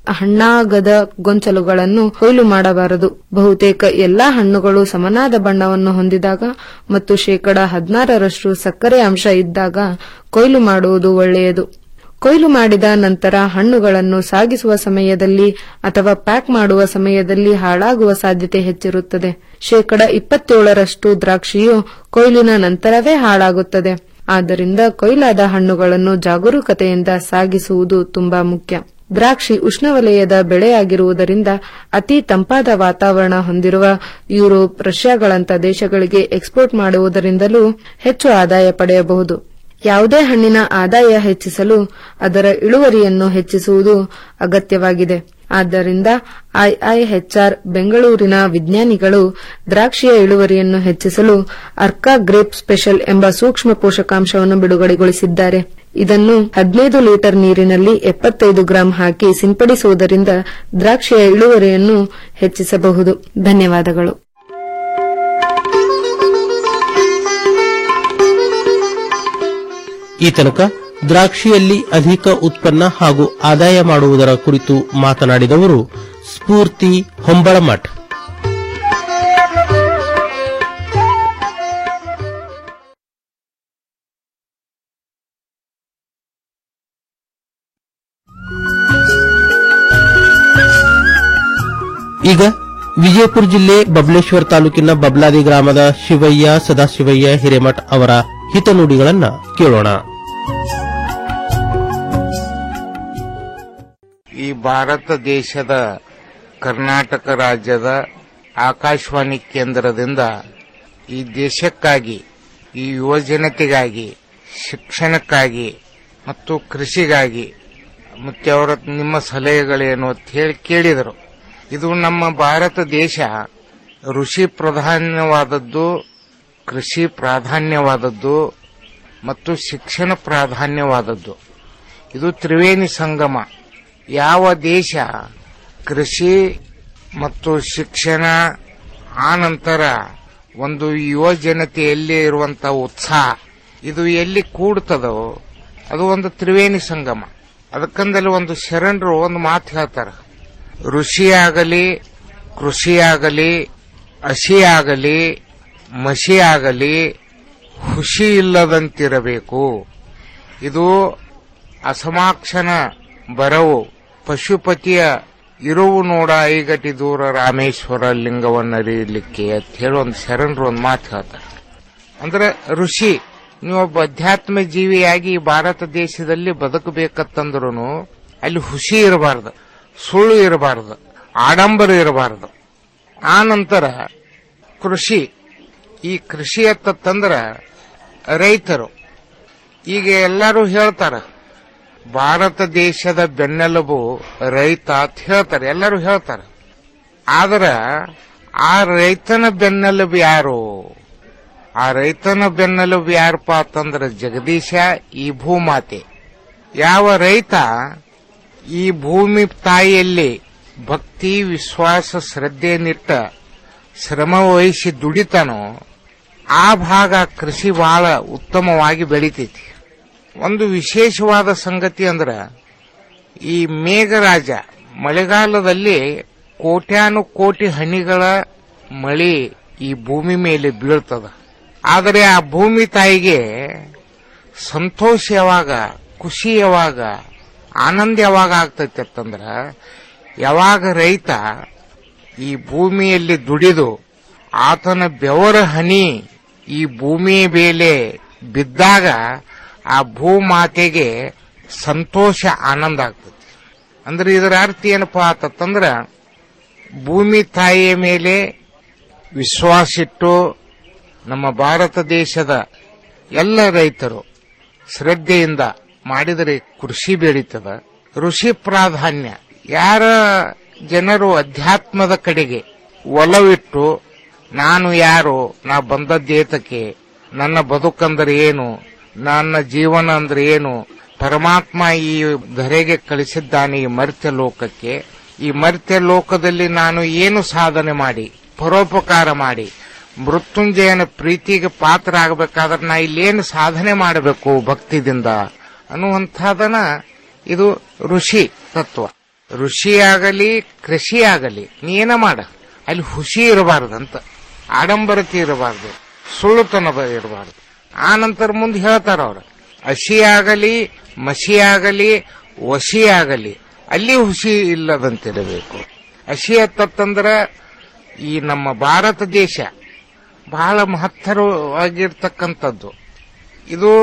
Speaker 22: ಹಣ್ಣಾಗದ ಗೊಂಚಲುಗಳನ್ನು ಕೊಯ್ಲು ಮಾಡಬಾರದು ಬಹುತೇಕ ಎಲ್ಲಾ ಹಣ್ಣುಗಳು ಸಮನಾದ ಬಣ್ಣವನ್ನು ಹೊಂದಿದಾಗ ಮತ್ತು ಶೇಕಡ ಹದಿನಾರರಷ್ಟು ಸಕ್ಕರೆ ಅಂಶ ಇದ್ದಾಗ ಕೊಯ್ಲು ಮಾಡುವುದು ಒಳ್ಳೆಯದು ಕೊಯ್ಲು ಮಾಡಿದ ನಂತರ ಹಣ್ಣುಗಳನ್ನು ಸಾಗಿಸುವ ಸಮಯದಲ್ಲಿ ಅಥವಾ ಪ್ಯಾಕ್ ಮಾಡುವ ಸಮಯದಲ್ಲಿ ಹಾಳಾಗುವ ಸಾಧ್ಯತೆ ಹೆಚ್ಚಿರುತ್ತದೆ ಶೇಕಡ ಇಪ್ಪತ್ತೇಳರಷ್ಟು ದ್ರಾಕ್ಷಿಯು ಕೊಯ್ಲಿನ ನಂತರವೇ ಹಾಳಾಗುತ್ತದೆ ಆದ್ದರಿಂದ ಕೊಯ್ಲಾದ ಹಣ್ಣುಗಳನ್ನು ಜಾಗರೂಕತೆಯಿಂದ ಸಾಗಿಸುವುದು ತುಂಬಾ ಮುಖ್ಯ ದ್ರಾಕ್ಷಿ ಉಷ್ಣವಲಯದ ಬೆಳೆಯಾಗಿರುವುದರಿಂದ ಅತಿ ತಂಪಾದ ವಾತಾವರಣ ಹೊಂದಿರುವ ಯುರೋಪ್ ರಷ್ಯಾಗಳಂತ ದೇಶಗಳಿಗೆ ಎಕ್ಸ್ಪೋರ್ಟ್ ಮಾಡುವುದರಿಂದಲೂ ಹೆಚ್ಚು ಆದಾಯ ಪಡೆಯಬಹುದು ಯಾವುದೇ ಹಣ್ಣಿನ ಆದಾಯ ಹೆಚ್ಚಿಸಲು ಅದರ ಇಳುವರಿಯನ್ನು ಹೆಚ್ಚಿಸುವುದು ಅಗತ್ಯವಾಗಿದೆ ಆದ್ದರಿಂದ ಐಐಎಚ್ಆರ್ ಬೆಂಗಳೂರಿನ ವಿಜ್ಞಾನಿಗಳು ದ್ರಾಕ್ಷಿಯ ಇಳುವರಿಯನ್ನು ಹೆಚ್ಚಿಸಲು ಅರ್ಕಾ ಗ್ರೇಪ್ ಸ್ಪೆಷಲ್ ಎಂಬ ಸೂಕ್ಷ್ಮ ಪೋಷಕಾಂಶವನ್ನು ಬಿಡುಗಡೆಗೊಳಿಸಿದ್ದಾರೆ ಇದನ್ನು ಹದಿನೈದು ಲೀಟರ್ ನೀರಿನಲ್ಲಿ ಎಪ್ಪತ್ತೈದು ಗ್ರಾಂ ಹಾಕಿ ಸಿಂಪಡಿಸುವುದರಿಂದ ದ್ರಾಕ್ಷಿಯ ಇಳುವರಿಯನ್ನು ಹೆಚ್ಚಿಸಬಹುದು ಧನ್ಯವಾದಗಳು
Speaker 21: ಈ ತನಕ ದ್ರಾಕ್ಷಿಯಲ್ಲಿ ಅಧಿಕ ಉತ್ಪನ್ನ ಹಾಗೂ ಆದಾಯ ಮಾಡುವುದರ ಕುರಿತು ಮಾತನಾಡಿದವರು ಸ್ಫೂರ್ತಿ ಹೊಂಬಳಮಠ್ ಈಗ ವಿಜಯಪುರ ಜಿಲ್ಲೆ ಬಬಲೇಶ್ವರ ತಾಲೂಕಿನ ಬಬ್ಲಾದಿ ಗ್ರಾಮದ ಶಿವಯ್ಯ ಸದಾಶಿವಯ್ಯ ಹಿರೇಮಠ್ ಅವರ ಹಿತನುಡಿಗಳನ್ನ ಕೇಳೋಣ
Speaker 2: ಈ ಭಾರತ ದೇಶದ ಕರ್ನಾಟಕ ರಾಜ್ಯದ ಆಕಾಶವಾಣಿ ಕೇಂದ್ರದಿಂದ ಈ ದೇಶಕ್ಕಾಗಿ ಈ ಯುವ ಜನತೆಗಾಗಿ ಶಿಕ್ಷಣಕ್ಕಾಗಿ ಮತ್ತು ಕೃಷಿಗಾಗಿ ಮತ್ತೆ ಅವರ ನಿಮ್ಮ ಸಲಹೆಗಳೇನು ಅಂತ ಹೇಳಿ ಕೇಳಿದರು ಇದು ನಮ್ಮ ಭಾರತ ದೇಶ ಋಷಿ ಪ್ರಾಧಾನ್ಯವಾದದ್ದು ಕೃಷಿ ಪ್ರಾಧಾನ್ಯವಾದದ್ದು ಮತ್ತು ಶಿಕ್ಷಣ ಪ್ರಾಧಾನ್ಯವಾದದ್ದು ಇದು ತ್ರಿವೇಣಿ ಸಂಗಮ ಯಾವ ದೇಶ ಕೃಷಿ ಮತ್ತು ಶಿಕ್ಷಣ ಆ ನಂತರ ಒಂದು ಯುವ ಜನತೆಯಲ್ಲಿ ಇರುವಂತಹ ಉತ್ಸಾಹ ಇದು ಎಲ್ಲಿ ಕೂಡ್ತದೋ ಅದು ಒಂದು ತ್ರಿವೇಣಿ ಸಂಗಮ ಅದಕ್ಕಂದಲ್ಲಿ ಒಂದು ಶರಣರು ಒಂದು ಮಾತು ಹೇಳ್ತಾರೆ ಋಷಿಯಾಗಲಿ ಕೃಷಿಯಾಗಲಿ ಹಸಿಯಾಗಲಿ ಮಸಿಯಾಗಲಿ ಹುಷಿ ಇಲ್ಲದಂತಿರಬೇಕು ಇದು ಅಸಮಾಕ್ಷನ ಬರವು ಪಶುಪತಿಯ ಇರುವು ನೋಡ ಐಗಟಿ ದೂರ ರಾಮೇಶ್ವರ ಲಿಂಗವನ್ನರಿಯಲಿಕ್ಕೆ ಅಂತ ಹೇಳಿ ಒಂದು ಶರಣರು ಒಂದು ಮಾತು ಹೇಳ್ತಾರೆ ಅಂದ್ರೆ ಋಷಿ ನೀವೊಬ್ಬ ಅಧ್ಯಾತ್ಮ ಜೀವಿಯಾಗಿ ಈ ಭಾರತ ದೇಶದಲ್ಲಿ ಬದುಕಬೇಕತ್ತಂದ್ರೂ ಅಲ್ಲಿ ಹುಷಿ ಇರಬಾರ್ದು ಸುಳ್ಳು ಇರಬಾರದು ಆಡಂಬರ ಇರಬಾರದು ಆ ನಂತರ ಕೃಷಿ ಈ ಕೃಷಿ ಅತ್ತಂದ್ರ ರೈತರು ಈಗ ಎಲ್ಲರೂ ಹೇಳ್ತಾರ ಭಾರತ ದೇಶದ ಬೆನ್ನೆಲುಬು ರೈತ ಅಂತ ಹೇಳ್ತಾರೆ ಎಲ್ಲರೂ ಹೇಳ್ತಾರೆ ಆದ್ರ ಆ ರೈತನ ಬೆನ್ನೆಲುಬು ಯಾರು ಆ ರೈತನ ಬೆನ್ನೆಲುಬು ಯಾರಪ್ಪ ಅಂತಂದ್ರೆ ಜಗದೀಶ ಈ ಭೂಮಾತೆ ಯಾವ ರೈತ ಈ ಭೂಮಿ ತಾಯಿಯಲ್ಲಿ ಭಕ್ತಿ ವಿಶ್ವಾಸ ಶ್ರದ್ಧೆಯನ್ನಿಟ್ಟ ಶ್ರಮ ವಹಿಸಿ ದುಡಿತಾನೋ ಆ ಭಾಗ ಕೃಷಿ ಬಹಳ ಉತ್ತಮವಾಗಿ ಬೆಳಿತೈತಿ ಒಂದು ವಿಶೇಷವಾದ ಸಂಗತಿ ಅಂದ್ರ ಈ ಮೇಘರಾಜ ಮಳೆಗಾಲದಲ್ಲಿ ಕೋಟ್ಯಾನು ಕೋಟಿ ಹನಿಗಳ ಮಳೆ ಈ ಭೂಮಿ ಮೇಲೆ ಬೀಳ್ತದ ಆದರೆ ಆ ಭೂಮಿ ತಾಯಿಗೆ ಸಂತೋಷ ಯಾವಾಗ ಖುಷಿ ಯಾವಾಗ ಆನಂದ ಯಾವಾಗ ಆಗ್ತೈತೆ ಅಂತಂದ್ರ ಯಾವಾಗ ರೈತ ಈ ಭೂಮಿಯಲ್ಲಿ ದುಡಿದು ಆತನ ಬೆವರ ಹನಿ ಈ ಭೂಮಿಯ ಮೇಲೆ ಬಿದ್ದಾಗ ಆ ಭೂಮಾತೆಗೆ ಸಂತೋಷ ಆನಂದ ಆಗ್ತದೆ ಅಂದ್ರೆ ಇದರ ಅರ್ಥ ಏನಪ್ಪಾ ಆತಂದ್ರ ಭೂಮಿ ತಾಯಿಯ ಮೇಲೆ ವಿಶ್ವಾಸ ಇಟ್ಟು ನಮ್ಮ ಭಾರತ ದೇಶದ ಎಲ್ಲ ರೈತರು ಶ್ರದ್ಧೆಯಿಂದ ಮಾಡಿದರೆ ಕೃಷಿ ಬೆಳೀತದ ಋಷಿ ಪ್ರಾಧಾನ್ಯ ಯಾರ ಜನರು ಅಧ್ಯಾತ್ಮದ ಕಡೆಗೆ ಒಲವಿಟ್ಟು ನಾನು ಯಾರು ನಾ ಬಂದದ್ದೇತಕ್ಕೆ ನನ್ನ ಬದುಕಂದ್ರೆ ಏನು ನನ್ನ ಜೀವನ ಅಂದ್ರೆ ಏನು ಪರಮಾತ್ಮ ಈ ಧರೆಗೆ ಕಳಿಸಿದ್ದಾನೆ ಈ ಮರ್ತ್ಯ ಲೋಕಕ್ಕೆ ಈ ಮರ್ತ್ಯ ಲೋಕದಲ್ಲಿ ನಾನು ಏನು ಸಾಧನೆ ಮಾಡಿ ಪರೋಪಕಾರ ಮಾಡಿ ಮೃತ್ಯುಂಜಯನ ಪ್ರೀತಿಗೆ ಪಾತ್ರ ಆಗಬೇಕಾದ್ರೆ ನಾ ಇಲ್ಲೇನು ಸಾಧನೆ ಮಾಡಬೇಕು ಭಕ್ತಿದಿಂದ ಅನ್ನುವಂಥದನ್ನ ಇದು ಋಷಿ ತತ್ವ ಋಷಿಯಾಗಲಿ ಕೃಷಿಯಾಗಲಿ ನೀ ಏನ ಮಾಡ ಅಲ್ಲಿ ಹುಷಿ ಇರಬಾರ್ದಂತ ಆಡಂಬರತೆ ಇರಬಾರ್ದು ಸುಳ್ಳುತನ ಇರಬಾರ್ದು ಆ ನಂತರ ಮುಂದೆ ಹೇಳ್ತಾರ ಅವ್ರು ಹಸಿಯಾಗಲಿ ಮಸಿಯಾಗಲಿ ವಸಿಯಾಗಲಿ ಅಲ್ಲಿ ಹುಸಿ ಇಲ್ಲದಂತಿರಬೇಕು ಹಸಿ ಹತ್ತಂದ್ರ ಈ ನಮ್ಮ ಭಾರತ ದೇಶ ಬಹಳ ಮಹತ್ತರವಾಗಿರ್ತಕ್ಕಂಥದ್ದು ಇದು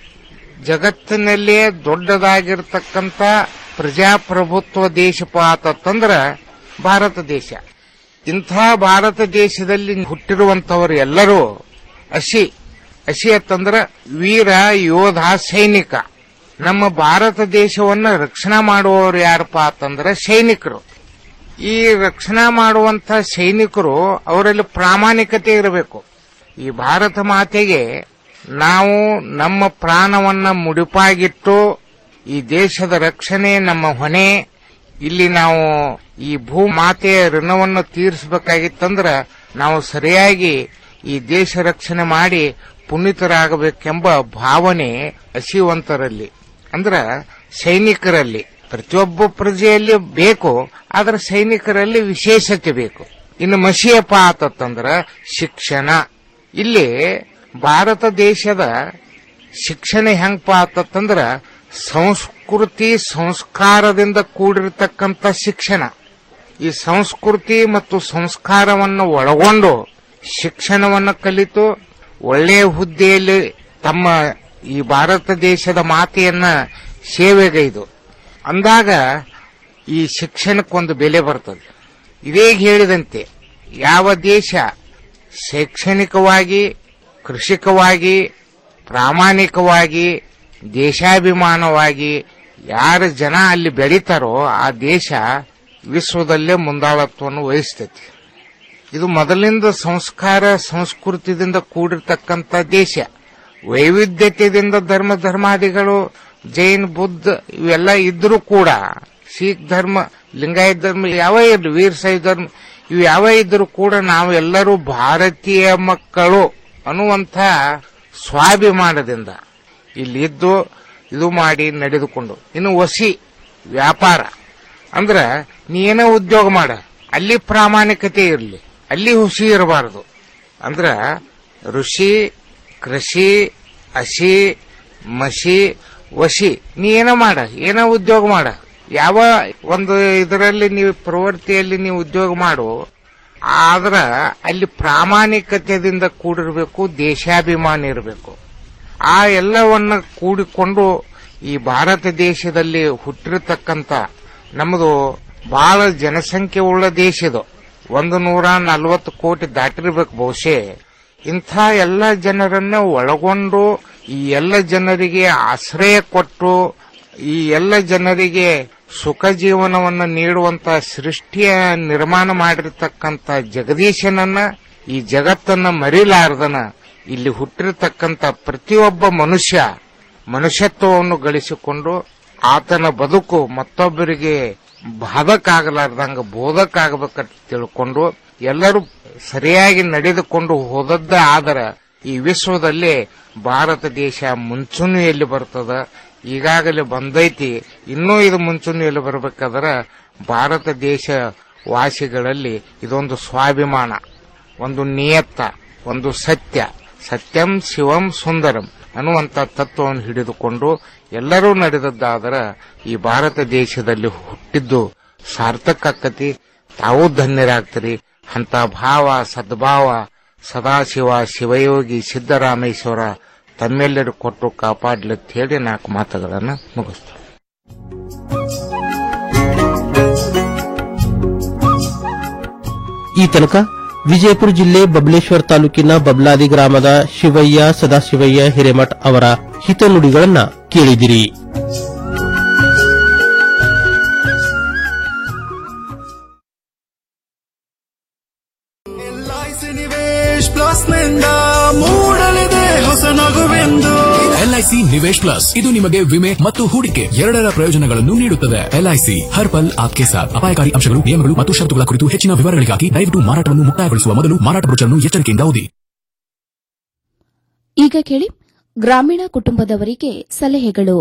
Speaker 2: ಜಗತ್ತಿನಲ್ಲೇ ದೊಡ್ಡದಾಗಿರ್ತಕ್ಕಂಥ ಪ್ರಜಾಪ್ರಭುತ್ವ ದೇಶಪ ಆತಂದ್ರ ಭಾರತ ದೇಶ ಇಂಥ ಭಾರತ ದೇಶದಲ್ಲಿ ಹುಟ್ಟಿರುವಂತವರು ಎಲ್ಲರೂ ಹಸಿ ಹಸಿ ಅಂತಂದ್ರ ವೀರ ಯೋಧ ಸೈನಿಕ ನಮ್ಮ ಭಾರತ ದೇಶವನ್ನ ರಕ್ಷಣಾ ಮಾಡುವವರು ಯಾರಪ್ಪ ಅಂತಂದ್ರ ಸೈನಿಕರು ಈ ರಕ್ಷಣಾ ಮಾಡುವಂತ ಸೈನಿಕರು ಅವರಲ್ಲಿ ಪ್ರಾಮಾಣಿಕತೆ ಇರಬೇಕು ಈ ಭಾರತ ಮಾತೆಗೆ ನಾವು ನಮ್ಮ ಪ್ರಾಣವನ್ನ ಮುಡಿಪಾಗಿಟ್ಟು ಈ ದೇಶದ ರಕ್ಷಣೆ ನಮ್ಮ ಹೊಣೆ ಇಲ್ಲಿ ನಾವು ಈ ಭೂ ಮಾತೆಯ ಋಣವನ್ನು ತೀರಿಸಬೇಕಾಗಿತ್ತಂದ್ರ ನಾವು ಸರಿಯಾಗಿ ಈ ದೇಶ ರಕ್ಷಣೆ ಮಾಡಿ ಪುನೀತರಾಗಬೇಕೆಂಬ ಭಾವನೆ ಹಸಿವಂತರಲ್ಲಿ ಅಂದ್ರ ಸೈನಿಕರಲ್ಲಿ ಪ್ರತಿಯೊಬ್ಬ ಪ್ರಜೆಯಲ್ಲಿ ಬೇಕು ಆದ್ರೆ ಸೈನಿಕರಲ್ಲಿ ವಿಶೇಷತೆ ಬೇಕು ಇನ್ನು ಮಸಿಯಪ್ಪ ಆತಂದ್ರ ಶಿಕ್ಷಣ ಇಲ್ಲಿ ಭಾರತ ದೇಶದ ಶಿಕ್ಷಣ ಹೆಂಗಪ್ಪ ಆತಂದ್ರ ಸಂಸ್ಕೃತಿ ಸಂಸ್ಕಾರದಿಂದ ಕೂಡಿರತಕ್ಕಂಥ ಶಿಕ್ಷಣ ಈ ಸಂಸ್ಕೃತಿ ಮತ್ತು ಸಂಸ್ಕಾರವನ್ನು ಒಳಗೊಂಡು ಶಿಕ್ಷಣವನ್ನು ಕಲಿತು ಒಳ್ಳೆಯ ಹುದ್ದೆಯಲ್ಲಿ ತಮ್ಮ ಈ ಭಾರತ ದೇಶದ ಮಾತೆಯನ್ನ ಸೇವೆಗೈದು ಅಂದಾಗ ಈ ಶಿಕ್ಷಣಕ್ಕೊಂದು ಬೆಲೆ ಬರ್ತದೆ ಇದೇ ಹೇಳಿದಂತೆ ಯಾವ ದೇಶ ಶೈಕ್ಷಣಿಕವಾಗಿ ಕೃಷಿಕವಾಗಿ ಪ್ರಾಮಾಣಿಕವಾಗಿ ದೇಶಾಭಿಮಾನವಾಗಿ ಯಾರ ಜನ ಅಲ್ಲಿ ಬೆಳೀತಾರೋ ಆ ದೇಶ ವಿಶ್ವದಲ್ಲೇ ಮುಂದಾಳತ್ವವನ್ನು ವಹಿಸ್ತೈತಿ ಇದು ಮೊದಲಿಂದ ಸಂಸ್ಕಾರ ಸಂಸ್ಕೃತಿಯಿಂದ ಕೂಡಿರ್ತಕ್ಕಂಥ ದೇಶ ವೈವಿಧ್ಯತೆಯಿಂದ ಧರ್ಮ ಧರ್ಮಾದಿಗಳು ಜೈನ್ ಬುದ್ಧ ಇವೆಲ್ಲ ಇದ್ರೂ ಕೂಡ ಸಿಖ್ ಧರ್ಮ ಲಿಂಗಾಯತ್ ಧರ್ಮ ಯಾವ ಇರಲಿ ವೀರ್ ಸಾಯಿ ಧರ್ಮ ಇವು ಯಾವ ಇದ್ರೂ ಕೂಡ ನಾವೆಲ್ಲರೂ ಭಾರತೀಯ ಮಕ್ಕಳು ಅನ್ನುವಂಥ ಸ್ವಾಭಿಮಾನದಿಂದ ಇಲ್ಲಿದ್ದು ಇದು ಮಾಡಿ ನಡೆದುಕೊಂಡು ಇನ್ನು ವಸಿ ವ್ಯಾಪಾರ ಅಂದ್ರ ನೀ ಏನೋ ಉದ್ಯೋಗ ಮಾಡ ಅಲ್ಲಿ ಪ್ರಾಮಾಣಿಕತೆ ಇರಲಿ ಅಲ್ಲಿ ಹುಸಿ ಇರಬಾರದು ಅಂದ್ರ ಋಷಿ ಕೃಷಿ ಹಸಿ ಮಸಿ ವಸಿ ನೀ ಏನೋ ಮಾಡ ಏನೋ ಉದ್ಯೋಗ ಮಾಡ ಯಾವ ಒಂದು ಇದರಲ್ಲಿ ನೀವು ಪ್ರವೃತ್ತಿಯಲ್ಲಿ ನೀವು ಉದ್ಯೋಗ ಮಾಡು ಆದ್ರ ಅಲ್ಲಿ ಪ್ರಾಮಾಣಿಕತೆಯಿಂದ ಕೂಡಿರಬೇಕು ದೇಶಾಭಿಮಾನ ಇರಬೇಕು ಆ ಎಲ್ಲವನ್ನ ಕೂಡಿಕೊಂಡು ಈ ಭಾರತ ದೇಶದಲ್ಲಿ ಹುಟ್ಟಿರತಕ್ಕಂತ ನಮ್ಮದು ಬಹಳ ಜನಸಂಖ್ಯೆ ಉಳ್ಳ ದೇಶ ಇದು ಒಂದು ನೂರ ನಲವತ್ತು ಕೋಟಿ ದಾಟಿರ್ಬೇಕು ಬಹುಶಃ ಇಂಥ ಎಲ್ಲ ಜನರನ್ನ ಒಳಗೊಂಡು ಈ ಎಲ್ಲ ಜನರಿಗೆ ಆಶ್ರಯ ಕೊಟ್ಟು ಈ ಎಲ್ಲ ಜನರಿಗೆ ಸುಖ ಜೀವನವನ್ನು ನೀಡುವಂತ ಸೃಷ್ಟಿಯ ನಿರ್ಮಾಣ ಮಾಡಿರ್ತಕ್ಕಂಥ ಜಗದೀಶನನ್ನ ಈ ಜಗತ್ತನ್ನ ಮರಿಲಾರ್ದನ ಇಲ್ಲಿ ಹುಟ್ಟಿರತಕ್ಕಂಥ ಪ್ರತಿಯೊಬ್ಬ ಮನುಷ್ಯ ಮನುಷ್ಯತ್ವವನ್ನು ಗಳಿಸಿಕೊಂಡು ಆತನ ಬದುಕು ಮತ್ತೊಬ್ಬರಿಗೆ ಬಾಧಕಾಗಲಾರ್ದಂಗ ಬೋಧಕಾಗಬೇಕಂತ ತಿಳ್ಕೊಂಡು ಎಲ್ಲರೂ ಸರಿಯಾಗಿ ನಡೆದುಕೊಂಡು ಹೋದದ್ದ ಆದರ ಈ ವಿಶ್ವದಲ್ಲಿ ಭಾರತ ದೇಶ ಮುಂಚೂಣಿಯಲ್ಲಿ ಬರ್ತದ ಈಗಾಗಲೇ ಬಂದೈತಿ ಇನ್ನೂ ಇದು ಮುಂಚೂಣಿಯಲ್ಲಿ ಬರಬೇಕಾದ್ರ ಭಾರತ ದೇಶ ವಾಸಿಗಳಲ್ಲಿ ಇದೊಂದು ಸ್ವಾಭಿಮಾನ ಒಂದು ನಿಯತ್ತ ಒಂದು ಸತ್ಯ ಸತ್ಯಂ ಶಿವಂ ಸುಂದರಂ ಅನ್ನುವಂತ ತತ್ವವನ್ನು ಹಿಡಿದುಕೊಂಡು ಎಲ್ಲರೂ ನಡೆದದ್ದಾದರ ಈ ಭಾರತ ದೇಶದಲ್ಲಿ ಹುಟ್ಟಿದ್ದು ಸಾರ್ಥಕ ಆಕ್ಕತಿ ತಾವೂ ಧನ್ಯರಾಗ್ತೀರಿ ಅಂತ ಭಾವ ಸದ್ಭಾವ ಸದಾಶಿವ ಶಿವಯೋಗಿ ಸಿದ್ದರಾಮೇಶ್ವರ ತಮ್ಮೆಲ್ಲರೂ ಕೊಟ್ಟು ಕಾಪಾಡ್ಲಿ ಅಂತ ಹೇಳಿ ನಾಲ್ಕು ಮಾತುಗಳನ್ನು ಮುಗಿಸ್ತಾರೆ
Speaker 21: ಈ ತನಕ ವಿಜಯಪುರ ಜಿಲ್ಲೆ ಬಬಲೇಶ್ವರ ತಾಲೂಕಿನ ಬಬ್ಲಾದಿ ಗ್ರಾಮದ ಶಿವಯ್ಯ ಸದಾಶಿವಯ್ಯ ಹಿರೇಮಠ್ ಅವರ ಹಿತನುಡಿಗಳನ್ನ ಕೇಳಿದಿರಿ
Speaker 4: ನಿವೇಶ್ ಪ್ಲಸ್ ನಿಂದ ಮೂಡಲಿದೆ ಹೊಸ ನಗುವೆಂದು
Speaker 5: ಎಲ್ಐಸಿ ನಿವೇಶ್ ಪ್ಲಸ್ ಇದು ನಿಮಗೆ ವಿಮೆ ಮತ್ತು ಹೂಡಿಕೆ ಎರಡರ ಪ್ರಯೋಜನಗಳನ್ನು ನೀಡುತ್ತದೆ ಎಲ್ಐಸಿ ಹರ್ ಪಲ್ ಆಪ್ಕೆ ಸಾಥ್ ಅಪಾಯಕಾರಿ ಅಂಶಗಳು ನಿಯಮಗಳು ಮತ್ತು ಷರತ್ತುಗಳ ಕುರಿತು ಹೆಚ್ಚಿನ ವಿವರಗಳಿಗಾಗಿ ದಯವಿಟ್ಟು ಮಾರಾಟವನ್ನು ಮುಕ್ತಾಯಗೊಳಿಸುವ ಮೊದಲು ಮಾರಾಟ ಬ್ರೋಚರ್ನ್ನು ಎಚ್ಚರಿಕೆಯಿಂದ ಓದಿ
Speaker 1: ಈಗ ಕೇಳಿ ಗ್ರಾಮೀಣ ಕುಟುಂಬದವರಿಗೆ ಸಲಹೆಗಳು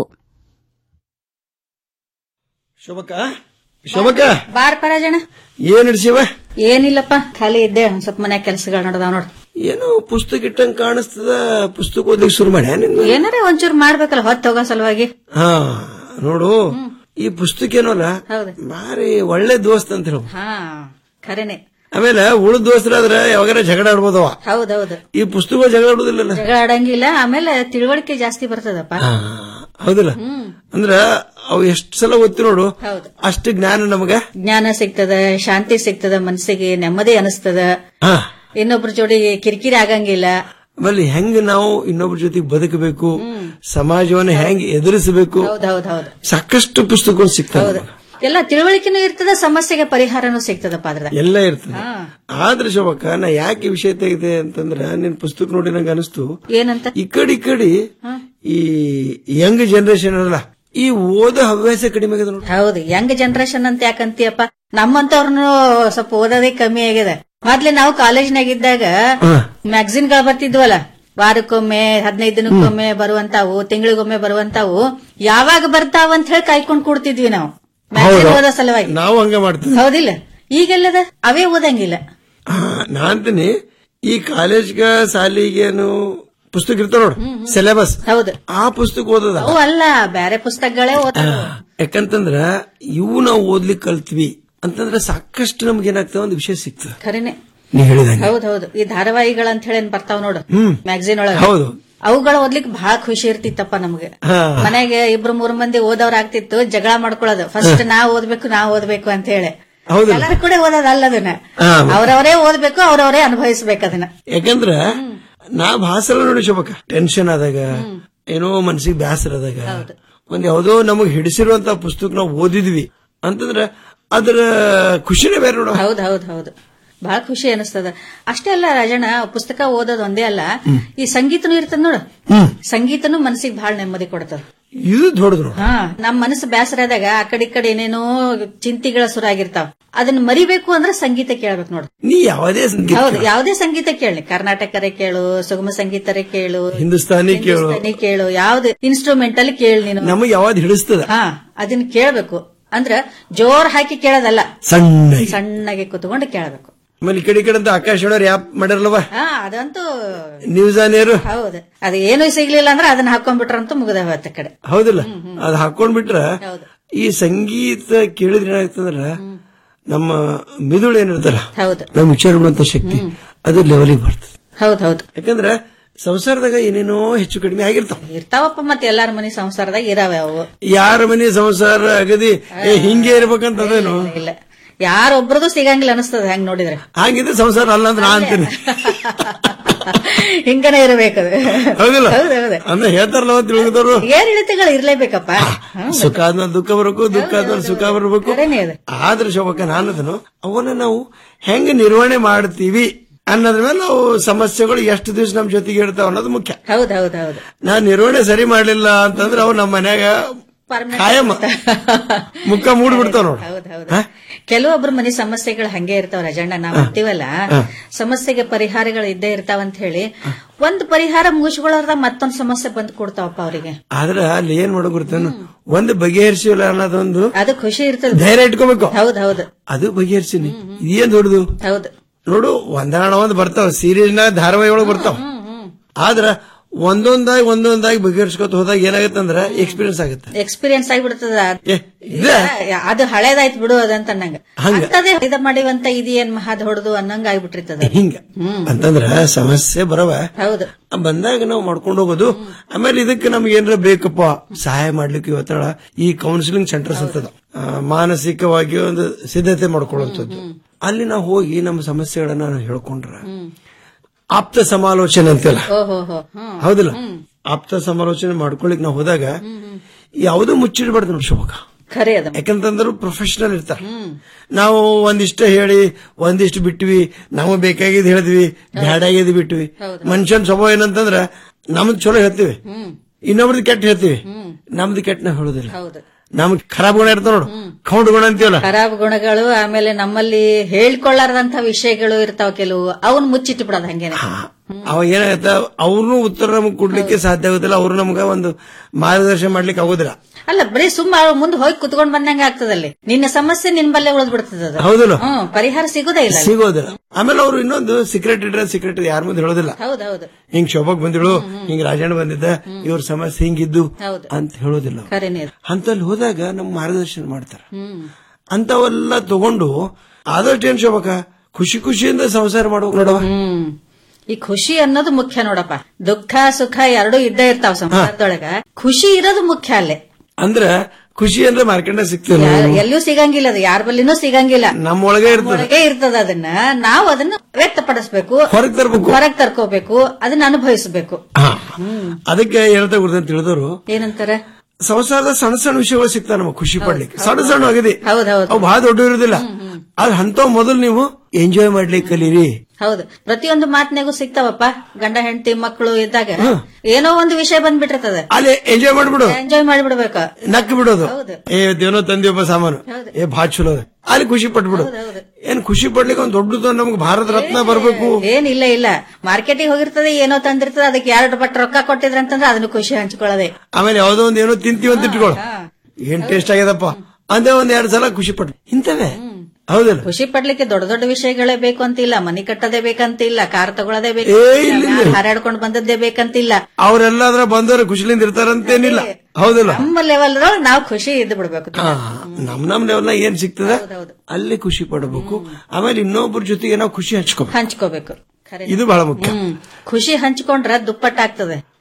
Speaker 6: ಶೋಭಕ್ಕ ಶೋಭಕ್ಕ
Speaker 23: ಬಾರ್ ಪರಾಜಣ
Speaker 6: ಏನ್ ಹಿಡ್ಸಿವ
Speaker 23: ಏನಿಲ್ಲಪ್ಪ ಖಾಲಿ ಇದ್ದೆ ಒಂದ್ ಸ್ವಲ್ಪ ಮನೆ ಕೆಲಸಗಳು ನಡೆದಾವ ನೋಡ್
Speaker 6: ಏನೋ ಪುಸ್ತಕ ಇಟ್ಟಂಗ್ ಕಾಣಿಸ್ತದ ಪುಸ್ತಕ ಓದ್ಲಿಕ್ಕೆ ಶುರು ಮಾಡ್ಯಾ ನಿನ್ನ
Speaker 23: ಏನಾರ ಒಂಚೂರು ಮಾಡ್ಬೇಕಲ್ಲ ಹೊತ್ತು ಹೋಗೋ ಸಲುವಾಗಿ
Speaker 6: ಹಾ ನೋಡು ಈ ಪುಸ್ತಕ ಏನೋಲ್ಲ
Speaker 23: ಹೌದು
Speaker 6: ಭಾರಿ ಒಳ್ಳೆ ದೋಸ್ತ್ ಅಂತ ಹೇಳು
Speaker 23: ಹಾ ಖರೇನೆ
Speaker 6: ಆಮೇಲೆ ಉಳಿದ ದೋಸ್ತರಾದ್ರ ಯಾವಾಗಾರ ಜಗಳ ಆಡ್ಬೋದವ
Speaker 23: ಹೌದೌದು
Speaker 6: ಈ ಪುಸ್ತಕ ಜಗಳ ಆಡುದಿಲ್ಲಲ್ಲ
Speaker 23: ಜಗಳ ಆಡಂಗಿಲ್ಲ ಆಮೇಲೆ ತಿಳುವಳಿಕೆ ಜಾಸ್ತಿ ಬರ್ತದಪ್ಪ
Speaker 6: ಹೌದಿಲ್ಲ ಅಂದ್ರ ಅವು ಎಷ್ಟ್ ಸಲ ಓದ್ತಿ ನೋಡು
Speaker 23: ಹೌದು
Speaker 6: ಅಷ್ಟು ಜ್ಞಾನ ನಮಗ
Speaker 23: ಜ್ಞಾನ ಸಿಗ್ತದ ಶಾಂತಿ ಸಿಗ್ತದ ಮನಸ್ಸಿಗೆ ನೆಮ್ಮದಿ ಅನಿಸ್ತದ
Speaker 6: ಹಾ
Speaker 23: ಇನ್ನೊಬ್ರ ಜೋಡಿ ಕಿರಿಕಿರಿ ಆಗಂಗಿಲ್ಲ
Speaker 6: ಆಮೇಲೆ ಹೆಂಗ್ ನಾವು ಇನ್ನೊಬ್ರ ಜೊತೆಗೆ ಬದುಕಬೇಕು ಸಮಾಜವನ್ನ ಹೆಂಗ್ ಎದುರಿಸಬೇಕು
Speaker 23: ಹೌದೌದೌದು
Speaker 6: ಸಾಕಷ್ಟು ಪುಸ್ತಕಗಳು ಸಿಗ್ತವೆ
Speaker 23: ಹೌದು ಎಲ್ಲ ತಿಳುವಳಿಕೆನೂ ಇರ್ತದ ಸಮಸ್ಯೆಗೆ ಪರಿಹಾರನೂ ಸಿಗ್ತದಪ್ಪ ಅದ್ರದ
Speaker 6: ಎಲ್ಲ ಇರ್ತದೆ ಆದ್ರೆ ಶೋಭಕ್ಕ ನಾ ಯಾಕೆ ಈ ವಿಷಯ ತೆಗೆದೆ ಅಂತಂದ್ರ ನಿನ್ ಪುಸ್ತಕ ನೋಡಿ ನಂಗೆ ಅನಿಸ್ತು
Speaker 23: ಏನಂತ
Speaker 6: ಈ ಕಡೆ ಈ ಕಡೆ ಈ ಯಂಗ್ ಜನರೇಷನ್ ಅಲ್ಲ ಈ ಓದೋ ಹವ್ಯಾಸ ಕಡಿಮೆ ಆಗಿದೆ ನೋಡಿ
Speaker 23: ಹೌದು ಯಂಗ್ ಜನರೇಷನ್ ಅಂತ ಯಾಕಂತೀಯಪ್ಪ ನಮ್ಮಂತವ್ರನ್ನು ಸ್ವಲ್ಪ ಓದೋದೇ ಕಮ್ಮಿ ಆಗಿದೆ ಮೊದ್ಲೆ ನಾವು ಕಾಲೇಜ್ನಾಗ ಇದ್ದಾಗ ಮ್ಯಾಗಝಿನ್ಗಳು ಬರ್ತಿದ್ವಲ್ಲ ವಾರಕ್ಕೊಮ್ಮೆ ಹದಿನೈದು ದಿನಕ್ಕೊಮ್ಮೆ ಬರುವಂತಾವು ತಿಂಗಳಿಗೊಮ್ಮೆ ಬರುವಂತಾವು ಯಾವಾಗ ಬರ್ತಾವ ಅಂತ ಹೇಳಿ ಕಾಯ್ಕೊಂಡ್ ಕೂಡ್ತಿದ್ವಿ ನಾವು ಮ್ಯಾಗಝಿನ್
Speaker 6: ಹೌದು.
Speaker 23: ಓದೋ ಸಲುವಾಗಿ
Speaker 6: ನಾವು ಹಂಗ ಮಾಡ್ತೀವಿ
Speaker 23: ಹೌದಿಲ್ಲ ಈಗೆಲ್ಲದ ಅವೇ ಓದಂಗಿಲ್ಲ
Speaker 6: ನಾ ಅಂತೀನಿ ಈ ಕಾಲೇಜ್ಗ ಸಾಲಿಗೇನು ಪುಸ್ತಕ ಇರ್ತಾವ ನೋಡು ಸಿಲೆಬಸ್
Speaker 23: ಹೌದು
Speaker 6: ಆ ಪುಸ್ತಕ ಓದದ
Speaker 23: ಅವು ಅಲ್ಲ ಬೇರೆ ಪುಸ್ತಕಗಳೇ ಓದ
Speaker 6: ಯಾಕಂತಂದ್ರ ಇವು ನಾವು ಓದ್ಲಿಕ್ಕೆ ಕಲ್ತ್ವಿ ಅಂತಂದ್ರೆ ಸಾಕಷ್ಟು ನಮ್ಗೆ ಏನಾಗ್ತದೆ ಒಂದು ವಿಷಯ ಸಿಗ್ತದೆ
Speaker 23: ಖರೇನೆ
Speaker 6: ನೀ ಹೇಳಿದಂಗೆ
Speaker 23: ಹೌದೌದು ಈ ಧಾರಾವಾಹಿಗಳಂತ ಹೇಳಿ ಏನ್ ಬರ್ತಾವ್ ನೋಡು
Speaker 6: ಹ್ಮ್
Speaker 23: ಮ್ಯಾಗಝಿನ್ ಒಳಗ
Speaker 6: ಹೌದು
Speaker 23: ಅವುಗಳ ಓದ್ಲಿಕ್ಕೆ ಬಹಳ ಖುಷಿ ಇರ್ತಿತ್ತಪ್ಪ ನಮ್ಗೆ
Speaker 6: ಹಾ.
Speaker 23: ಮನೆಗೆ ಇಬ್ರು ಮೂರ್ ಮಂದಿ ಓದವ್ರ ಆಗ್ತಿತ್ತು ಜಗಳ ಮಾಡ್ಕೊಳ್ಳೋದು ಫಸ್ಟ್ ನಾ ಓದ್ಬೇಕು ನಾ ಓದ್ಬೇಕು ಅಂತ ಹೇಳಿ
Speaker 6: ಹೌದಲ್ಲ?
Speaker 23: ಎಲ್ಲರೂ ಕೂಡ ಓದೋದಲ್ಲ ಅದನ್ನ
Speaker 6: ಹಾ.
Speaker 23: ಅವ್ರವರೇ ಓದ್ಬೇಕು ಅವ್ರವರೇ ಅನುಭವಿಸ್ಬೇಕು ಅದನ್ನ
Speaker 6: ಯಾಕಂದ್ರ ನಾ ಭಾಸರ ನೋಡಿ ಶೋಭಕ್ಕ ಟೆನ್ಷನ್ ಆದಾಗ ಏನೋ ಮನ್ಸಿಗೆ ಬೇಸರ ಆದಾಗ ಒಂದ್ ಯಾವ್ದೋ ನಮಗ್ ಹಿಡಿಸಿರುವಂತ ಪುಸ್ತಕ ನಾವು ಓದಿದ್ವಿ ಅಂತಂದ್ರ ಅದ್ರ ಖುಷಿನೇ ಬೇರೆ ನೋಡ
Speaker 23: ಹೌದ್ ಹೌದ್ ಹೌದು ಬಹಳ ಖುಷಿ ಅನಿಸ್ತದ ಅಷ್ಟೇ ಅಲ್ಲ ರಾಜಣ್ಣ ಪುಸ್ತಕ ಓದೋದ್ ಒಂದೇ ಅಲ್ಲ ಈ ಸಂಗೀತನೂ ಇರ್ತದ ನೋಡು ಸಂಗೀತನೂ ಮನಸ್ಸಿಗೆ ಬಹಳ ನೆಮ್ಮದಿ ಕೊಡ್ತದ
Speaker 6: ಇದು ದೊಡ್ಡದು
Speaker 23: ಹಾ ನಮ್ ಮನಸ್ಸು ಬೇಸರ ಆದಾಗ ಆ ಕಡೆ ಈ ಕಡೆ ಏನೇನೋ ಚಿಂತಿಗಳ ಸುರ ಆಗಿರ್ತಾವ ಅದನ್ನ ಮರಿಬೇಕು ಅಂದ್ರೆ ಸಂಗೀತ ಕೇಳ್ಬೇಕು ನೋಡು
Speaker 6: ನೀ ಯಾವುದೇ ಸಂಗೀತ
Speaker 23: ಹೌದು ಯಾವುದೇ ಸಂಗೀತ ಕೇಳಿ ಕರ್ನಾಟಕರೇ ಕೇಳು ಸುಗಮ ಸಂಗೀತರೇ ಕೇಳು
Speaker 6: ಹಿಂದೂಸ್ತಾನಿ ಕೇಳು
Speaker 23: ಹಿಂದೂಸ್ತಾನಿ ಕೇಳು ಯಾವ್ದು ಇನ್ಸ್ಟ್ರೂಮೆಂಟ್ ಅಲ್ಲಿ ಕೇಳು ನೀನು
Speaker 6: ನಮಗ್ ಯಾವ್ದು ಹಿಡಿಸ್ತದ
Speaker 23: ಹಾ ಅದನ್ನ ಕೇಳ್ಬೇಕು ಅಂದ್ರ ಜೋರ್ ಹಾಕಿ ಕೇಳೋದಲ್ಲ
Speaker 6: ಸಣ್ಣ
Speaker 23: ಸಣ್ಣಗೆ ಕುತ್ಕೊಂಡು ಕೇಳಬೇಕು
Speaker 6: ಆಮೇಲೆ ಈ ಕಡೆ ಈ ಕಡೆ ಅಂತ ಆಕಾಶವಾಣಿ ಆಪ್ ಮಾಡಿರಲ್ವ
Speaker 23: ಹಾ ಅದಂತೂ
Speaker 6: ನ್ಯೂಸ್ ಆನೇರು
Speaker 23: ಹೌದು ಅದು ಏನು ಸಿಗ್ಲಿಲ್ಲ ಅಂದ್ರೆ ಅದನ್ನ ಹಾಕೊಂಡ್ಬಿಟ್ರಂತೂ ಮುಗಿದ ಹೋಯ್ತ ಕಡೆ
Speaker 6: ಹೌದಿಲ್ಲ ಅದ್ ಹಾಕೊಂಡ್ಬಿಟ್ರ ಈ ಸಂಗೀತ ಕೇಳಿದ್ರೆ ಏನಾಗ್ತಂದ್ರ ನಮ್ಮ ಮಿದುಳು ಏನಿರ್ತಲ್ಲ
Speaker 23: ಹೌದು
Speaker 6: ನಮ್ ವಿಚಾರ ಮಾಡುವಂತ ಶಕ್ತಿ ಅದು ಲೆವೆಲಿಗೆ ಬರ್ತದೆ
Speaker 23: ಹೌದ್ ಹೌದು
Speaker 6: ಯಾಕಂದ್ರ ಸಂಸಾರದಾಗ ಏನೇನೋ ಹೆಚ್ಚು ಕಡಿಮೆ ಆಗಿರ್ತಾವ
Speaker 23: ಇರ್ತಾವಪ್ಪ ಮತ್ತೆ ಎಲ್ಲಾರ ಮನೆ ಸಂಸಾರದಾಗ ಇರಾವೆ ಅವು
Speaker 6: ಯಾರ ಮನೆ ಸಂಸಾರ ಅಗದಿ ಏ ಹಿಂಗೆ ಇರ್ಬೇಕಂತ ಅದೇನು
Speaker 23: ಇಲ್ಲ ಯಾರೊಬ್ರದು ಸಿಗಂಗಿಲ್ಲ ಅನಿಸ್ತದ ಹೆಂಗ್ ನೋಡಿದ್ರೆ
Speaker 6: ಹಾಗಿದ್ರೆ ಸಂಸಾರ ಅಲ್ಲ ಅಂತ ನಾ ಅಂತೀನಿ
Speaker 23: ಹಿಂಗನೇ ಇರಬೇಕದು
Speaker 6: ಹೌದಿಲ್ಲ
Speaker 23: ಹೌದು ಹೌದು
Speaker 6: ಅಂದ್ರೆ ಹೇಳ್ತಾರಲ್ಲ ತಿಳಿದವರು
Speaker 23: ಏರಿಳಿತಗಳು ಇರ್ಲೇಬೇಕಪ್ಪ
Speaker 6: ಸುಖ ಆದ್ಮೇಲೆ ದುಃಖ ಬರಬೇಕು ದುಃಖ ಆದ್ಮೇಲೆ ಸುಖ ಬರಬೇಕು
Speaker 23: ಖರೇನೆ ಅದು.
Speaker 6: ಆದ್ರೆ ಶೋಭಕ್ಕ ನಾನದನು ಅವನ್ನ ನಾವು ಹೆಂಗ್ ನಿರ್ವಹಣೆ ಮಾಡ್ತೀವಿ ಅನ್ನೋದ್ರ ಮೇಲೆ ನಾವು ಸಮಸ್ಯೆಗಳು ಎಷ್ಟು ದಿವಸ ನಮ್ ಜೊತೆಗೆ ಇರ್ತಾವ ಅನ್ನೋದು ಮುಖ್ಯ
Speaker 23: ಹೌದ್ ಹೌದ್ ಹೌದು
Speaker 6: ನಾ ನಿರ್ವಹಣೆ ಸರಿ ಮಾಡ್ಲಿಲ್ಲ ಅಂತಂದ್ರೆ ಅವು ನಮ್ಮ ಮನ್ಯಾಗ ಕಾಯಂ ಮುಖ ಮೂಡ್ಬಿಡ್ತಾವ ನೋಡು
Speaker 23: ಹೌದ್ ಹೌದು ಕೆಲವೊಬ್ರು ಮನೆ ಸಮಸ್ಯೆಗಳು ಹಂಗೆ ಇರ್ತಾವ ರಜಣ್ಣ ನಾವ್ ಅಂತೀವಲ್ಲ ಸಮಸ್ಯೆಗೆ ಪರಿಹಾರಗಳು ಇದ್ದೇ ಇರ್ತಾವ ಅಂತ ಹೇಳಿ ಒಂದ್ ಪರಿಹಾರ ಮುಗಿಸ್ಕೊಳ್ಳೋರ್ದಾಗ ಮತ್ತೊಂದ್ ಸಮಸ್ಯೆ ಬಂದ್ ಕೊಡ್ತಾವಪ್ಪ ಅವರಿಗೆ
Speaker 6: ಆದ್ರೆ ಅಲ್ಲಿ ಏನ್ ಮಾಡೋ ಗೊತ್ತೇನು ಒಂದು ಬಗೆಹರಿಸಿಲ್ಲ ಅನ್ನೋದೊಂದು
Speaker 23: ಅದು ಖುಷಿ ಇರ್ತದೆ
Speaker 6: ಧೈರ್ಯ ಇಟ್ಕೋಬೇಕು
Speaker 23: ಹೌದ್ ಹೌದು
Speaker 6: ಅದು ಬಗೆಹರಿಸಿನಿ ಇದೇನ್ ದೊಡ್ಡದು
Speaker 23: ಹೌದು
Speaker 6: ನೋಡು ಒಂದಾಣ ಒಂದ್ ಬರ್ತಾವ ಸೀರಿಯಲ್ನ ಧಾರಾವಾಹಿ ಒಳಗ್ ಬರ್ತಾವ ಆದ್ರ ಒಂದೊಂದಾಗಿ ಒಂದೊಂದಾಗಿ ಬಗೆಹರಿಸ್ಕೊತ ಹೋದಾಗ ಏನಾಗತ್ತಂದ್ರ ಎಕ್ಸ್ಪೀರಿಯನ್ಸ್ ಆಗುತ್ತೆ
Speaker 23: ಎಕ್ಸ್ಪೀರಿಯನ್ಸ್ ಆಗಿಬಿಡ್ತದ
Speaker 6: ಇದೆ.
Speaker 23: ಅದು ಹಳೇದಾಯ್ತು ಬಿಡು ಅದಂತ ಅನ್ನಂಗ
Speaker 6: ಹಂಗ.
Speaker 23: ಅಂತದೇ ಇದ ಮಾಡಿವಂತ ಇದೇನ್ ಮಹಾದ್ ಹೊಡೆದು ಅನ್ನಂಗ ಆಗ್ಬಿಟ್ಟಿರ್ತದ
Speaker 6: ಹಿಂಗ ಅಂತಂದ್ರ ಸಮಸ್ಯೆ ಬರವ
Speaker 23: ಹೌದು
Speaker 6: ಬಂದಾಗ ನಾವು ಮಾಡ್ಕೊಂಡು ಹೋಗೋದು ಆಮೇಲೆ ಇದಕ್ಕೆ ನಮ್ಗೆ ಏನಾರ ಬೇಕಪ್ಪ ಸಹಾಯ ಮಾಡ್ಲಿಕ್ಕೆ ಇವತ್ತಳ ಈ ಕೌನ್ಸಿಲಿಂಗ್ ಸೆಂಟರ್ಸ್ ಅಂತದ ಆ, ಮಾನಸಿಕವಾಗಿ ಒಂದು ಸಿದ್ಧತೆ ಮಾಡ್ಕೊಳ್ಳುವಂಥದ್ದು ಅಲ್ಲಿ ನಾವು ಹೋಗಿ ನಮ್ಮ ಸಮಸ್ಯೆಗಳನ್ನ ನಾವು ಹೇಳ್ಕೊಂಡ್ರ ಆಪ್ತ ಸಮಾಲೋಚನೆ ಅಂತೆಲ್ಲ
Speaker 23: ಓಹೋ ಹೋ ಹ್ಮ್
Speaker 6: ಹೌದಿಲ್ಲ ಆಪ್ತ ಸಮಾಲೋಚನೆ ಮಾಡ್ಕೊಳಿಕ್ ನಾವು ಹೋದಾಗ ಯಾವುದೂ ಮುಚ್ಚಿಡ್ಬಾರ್ದು ನೋಡಿ ಶೋಭಕ
Speaker 23: ಖರೆ ಅದ
Speaker 6: ಯಾಕಂತಂದ್ರೆ ಪ್ರೊಫೆಷನಲ್ ಇರ್ತಾರ ನಾವು ಒಂದಿಷ್ಟ ಹೇಳಿ ಒಂದಿಷ್ಟು ಬಿಟ್ವಿ ನಾವು ಬೇಕಾಗಿದ್ ಹೇಳಿದ್ವಿ ಬ್ಯಾಡಾಗಿದ್ ಬಿಟ್ವಿ ಮನುಷ್ಯನ್ ಸ್ವಭಾವ ಏನಂತಂದ್ರ ನಮ್ದು ಚಲೋ ಹೇಳ್ತೀವಿ ಇನ್ನೊಬ್ರದ್ದು ಕೆಟ್ಟ ಹೇಳ್ತೀವಿ ನಮ್ದು ಕೆಟ್ಟ ನಾವು ಹೇಳೋದಿಲ್ಲ
Speaker 23: ಹೌದು
Speaker 6: ನಮ್ಗೆ ಖರಾಬ್ ಗುಣ ಇರ್ತಾವ ನೋಡು ಕೌಂಟ್ ಗುಣ ಅಂತೀವಲ್ಲ
Speaker 23: ಖರಾಬ್ ಗುಣಗಳು ಆಮೇಲೆ ನಮ್ಮಲ್ಲಿ ಹೇಳ್ಕೊಳ್ಳಾರ್ದಂತ ವಿಷಯಗಳು ಇರ್ತಾವ ಕೆಲವು ಅವನ್ ಮುಚ್ಚಿಟ್ಟು ಬಿಡೋದು ಹಂಗೇನೆ
Speaker 6: ಅವಾಗ ಏನಾಗತ್ತ ಅವ್ರನ್ನೂ ಉತ್ತರ ನಮಗ್ ಕೊಡ್ಲಿಕ್ಕೆ ಸಾಧ್ಯ ಆಗುದಿಲ್ಲ ಅವ್ರು ನಮ್ಗ ಒಂದು ಮಾರ್ಗದರ್ಶನ ಮಾಡ್ಲಿಕ್ಕೆ ಆಗೋದಿಲ್ಲ
Speaker 23: ಅಲ್ಲ ಬರೀ ಸುಮ್ಮ ಮುಂದೆ ಹೋಗಿ ಕುತ್ಕೊಂಡ್ ಬಂದಂಗ ಆಗ್ತದಲ್ಲಿ ನಿನ್ನ ಸಮಸ್ಯೆ ನಿನ್ ಬಲ್ಲೆ ಉಳಿದ್ ಬಿಡ್ತದ ಅದು.
Speaker 6: ಹೌದಲ್ಲ?
Speaker 23: ಹ್ಮ್ ಪರಿಹಾರ ಸಿಗುದೇ ಇಲ್ಲ ಅಲ್ಲಿ.
Speaker 6: ಸಿಗೋದಿಲ್ಲ ಆಮೇಲೆ ಅವ್ರು ಇನ್ನೊಂದು ಸೀಕ್ರೆಟ್ ಇಟ್ರೆ ಸೀಕ್ರೆಟ್ ಯಾರ ಮುಂದೆ ಹೇಳೋದಿಲ್ಲ
Speaker 23: ಹೌದೌದು
Speaker 6: ಹಿಂಗ್ ಶೋಭಕ್ ಬಂದಿಳು ಹಿಂಗ್ ರಾಜಣ್ಣ ಬಂದಿದ್ದ ಇವ್ರ ಸಮಸ್ಯೆ ಹಿಂಗಿದ್ದು
Speaker 23: ಹೌದು.
Speaker 6: ಅಂತ ಹೇಳೋದಿಲ್ಲ ಅವ್ರು.
Speaker 23: ಖರೇನೆ ಅದು.
Speaker 6: ಅಂತಲ್ಲಿ ಹೋದಾಗ ನಮ್ ಮಾರ್ಗದರ್ಶನ ಮಾಡ್ತಾರ
Speaker 23: ಹ್ಮ್
Speaker 6: ಅಂತವೆಲ್ಲ ತಗೊಂಡು ಆದಷ್ಟು ಏನ್ ಶೋಭಕ ಖುಷಿ ಖುಷಿಯಿಂದ ಸಂಸಾರ ಮಾಡ್ಬೇಕು ನೋಡವ
Speaker 23: ಹ್ಮ್ ಈ ಖುಷಿ ಅನ್ನೋದು ಮುಖ್ಯ ನೋಡಪ್ಪ ದುಃಖ ಸುಖ ಎರಡೂ ಇದ್ದೇ ಇರ್ತಾವ ಸಂಸಾರದೊಳಗ ಖುಷಿ ಇರೋದು ಮುಖ್ಯ ಅಲ್ಲೇ
Speaker 6: ಅಂದ್ರ ಖುಷಿ ಅಂದ್ರೆ ಮಾರ್ಕೆಟ್ ಸಿಗ್ತಿಲ್ಲ
Speaker 23: ಯಾರ್- ಎಲ್ಲೂ ಸಿಗಂಗಿಲ್ಲ ಅದು ಯಾರ ಬಲ್ಲಿನೂ ಸಿಗಂಗಿಲ್ಲ
Speaker 6: ನಮ್ಮೊಳಗೆ ಇರ್ತದೆ
Speaker 23: ಒಳಗೆ ಇರ್ತದ ಅದನ್ನ ನಾವು ಅದನ್ನ ವ್ಯಕ್ತಪಡಿಸ್ಬೇಕು
Speaker 6: ಹೊರಗ್ ತರ್ಬೇಕು
Speaker 23: ಹೊರಗ್ ತರ್ಕೋಬೇಕು ಅದನ್ನ ಅನುಭವಿಸಬೇಕು
Speaker 6: ಅದಕ್ಕೆ ಹೇಳ್ತಾ ಗುರುತ ತಿಳಿದವರು
Speaker 23: ಏನಂತಾರೆ
Speaker 6: ಸಂಸಾರದ ಸಣ್ಣ ಸಣ್ಣ ವಿಷಯಗಳು ಸಿಗ್ತಾವ ನಮಗೆ ಖುಷಿ ಪಡ್ಲಿಕ್ಕೆ ಸಣ್ಣ ಸಣ್ಣ ಆಗಿದೆ
Speaker 23: ಹೌದೌದು
Speaker 6: ಅವು ಬಹಳ ದೊಡ್ಡ ಇರುದಿಲ್ಲ ಅದ್ ಅಂತ ಮೊದಲು ನೀವು ಎಂಜಾಯ್ ಮಾಡ್ಲಿಕ್ಕೆ ಕಲೀರಿ
Speaker 23: ಹೌದು ಪ್ರತಿಯೊಂದು ಮಾತಿನಾಗೂ ಸಿಗ್ತಾವಪ್ಪ ಗಂಡ ಹೆಂಡತಿ ಮಕ್ಕಳು ಇದ್ದಾಗ ಏನೋ ಒಂದು ವಿಷಯ ಬಂದ್ಬಿಟ್ಟಿರ್ತದೆ
Speaker 6: ಅಲ್ಲಿ ಎಂಜಾಯ್ ಮಾಡ್ಬಿಡು
Speaker 23: ಎಂಜಾಯ್ ಮಾಡಿಬಿಡ್ಬೇಕು
Speaker 6: ನಕ್ ಬಿಡೋದು
Speaker 23: ಹೌದು.
Speaker 6: ಏ ದೇವನೋ ತಂದಿಯೊಬ್ಬ ಸಾಮಾನು ಏ ಬಹಳ ಚಲೋ ಅದ. ಅಲ್ಲಿ ಖುಷಿ ಪಟ್ಬಿಡು ಏನ್ ಖುಷಿ ಪಡ್ಲಿಕ್ಕೆ ಒಂದ್ ದೊಡ್ಡದು ನಮ್ಗೆ ಭಾರತ ರತ್ನ ಬರ್ಬೇಕು
Speaker 23: ಏನಿಲ್ಲ ಇಲ್ಲ ಮಾರ್ಕೆಟಿಗೆ ಹೋಗಿರ್ತದೆ ಏನೋ ತಂದಿರ್ತದೆ ಅದಕ್ಕೆ ಎರಡು ಪಟ್ಟು ರೊಕ್ಕ ಕೊಟ್ಟಿದ್ರ ಅಂತಂದ್ರೆ ಅದನ್ನು ಖುಷಿ ಹಂಚ್ಕೊಳ್ಳೋದೆ
Speaker 6: ಆಮೇಲೆ ಯಾವ್ದೋ ಒಂದ್ ಏನೋ ತಿಂತೀವಿ ಅಂತ ಇಟ್ಕೊಳ್ಳ ಏನ್ ಟೇಸ್ಟ್ ಆಗ್ಯದಪ್ಪ ಅಂದೇ ಒಂದ್ ಎರಡ್ ಸಲ ಖುಷಿ ಪಟ್ಟು ಇಂತವೇ ಹೌದಲ್ಲ
Speaker 23: ಖುಷಿ ಪಡ್ಲಿಕ್ಕೆ ದೊಡ್ಡ ದೊಡ್ಡ ವಿಷಯಗಳೇ ಬೇಕು ಅಂತಿಲ್ಲ ಮನಿ ಕಟ್ಟೋದೇ ಬೇಕಂತಿಲ್ಲ ಕಾರ್ ತಗೊಳ್ಳೋದೇ
Speaker 6: ಏ,
Speaker 23: ಬೇಕು
Speaker 6: ಇಲ್ಲ, ಇಲ್ಲ.
Speaker 23: ಹಾರಾಡ್ಕೊಂಡು ಬಂದದ್ದೇ ಬೇಕಂತಿಲ್ಲ
Speaker 6: ಅವರೆಲ್ಲಾದ್ರ ಬಂದವರು ಖುಷಿಲಿಂದ ಇರ್ತಾರಂತೇನಿಲ್ಲ ಹೌದಲ್ಲ
Speaker 23: ನಮ್ಮ ಲೆವೆಲ್ ನಾವು ಖುಷಿ ಇದ್ದು ಬಿಡ್ಬೇಕು
Speaker 6: ಹಾ, ನಮ್ ನಮ್ ಲೆವೆಲ್ ಏನ್ ಸಿಗ್ತದ ಅಲ್ಲಿ ಖುಷಿ ಪಡಬೇಕು ಆಮೇಲೆ ಇನ್ನೊಬ್ಬರ ಜೊತೆಗೆ ನಾವು ಖುಷಿ ಹಂಚ್ಕೋಬೇಕು
Speaker 23: ಹಂಚ್ಕೋಬೇಕು ಖರೆ.
Speaker 6: ಇದು ಬಹಳ ಮುಖ್ಯ
Speaker 23: ಹ್ಮ್. ಖುಷಿ ಹಂಚ್ಕೊಂಡ್ರ ದುಪ್ಪಟ್ಟಾಗ್ತದೆ
Speaker 6: ಹಾ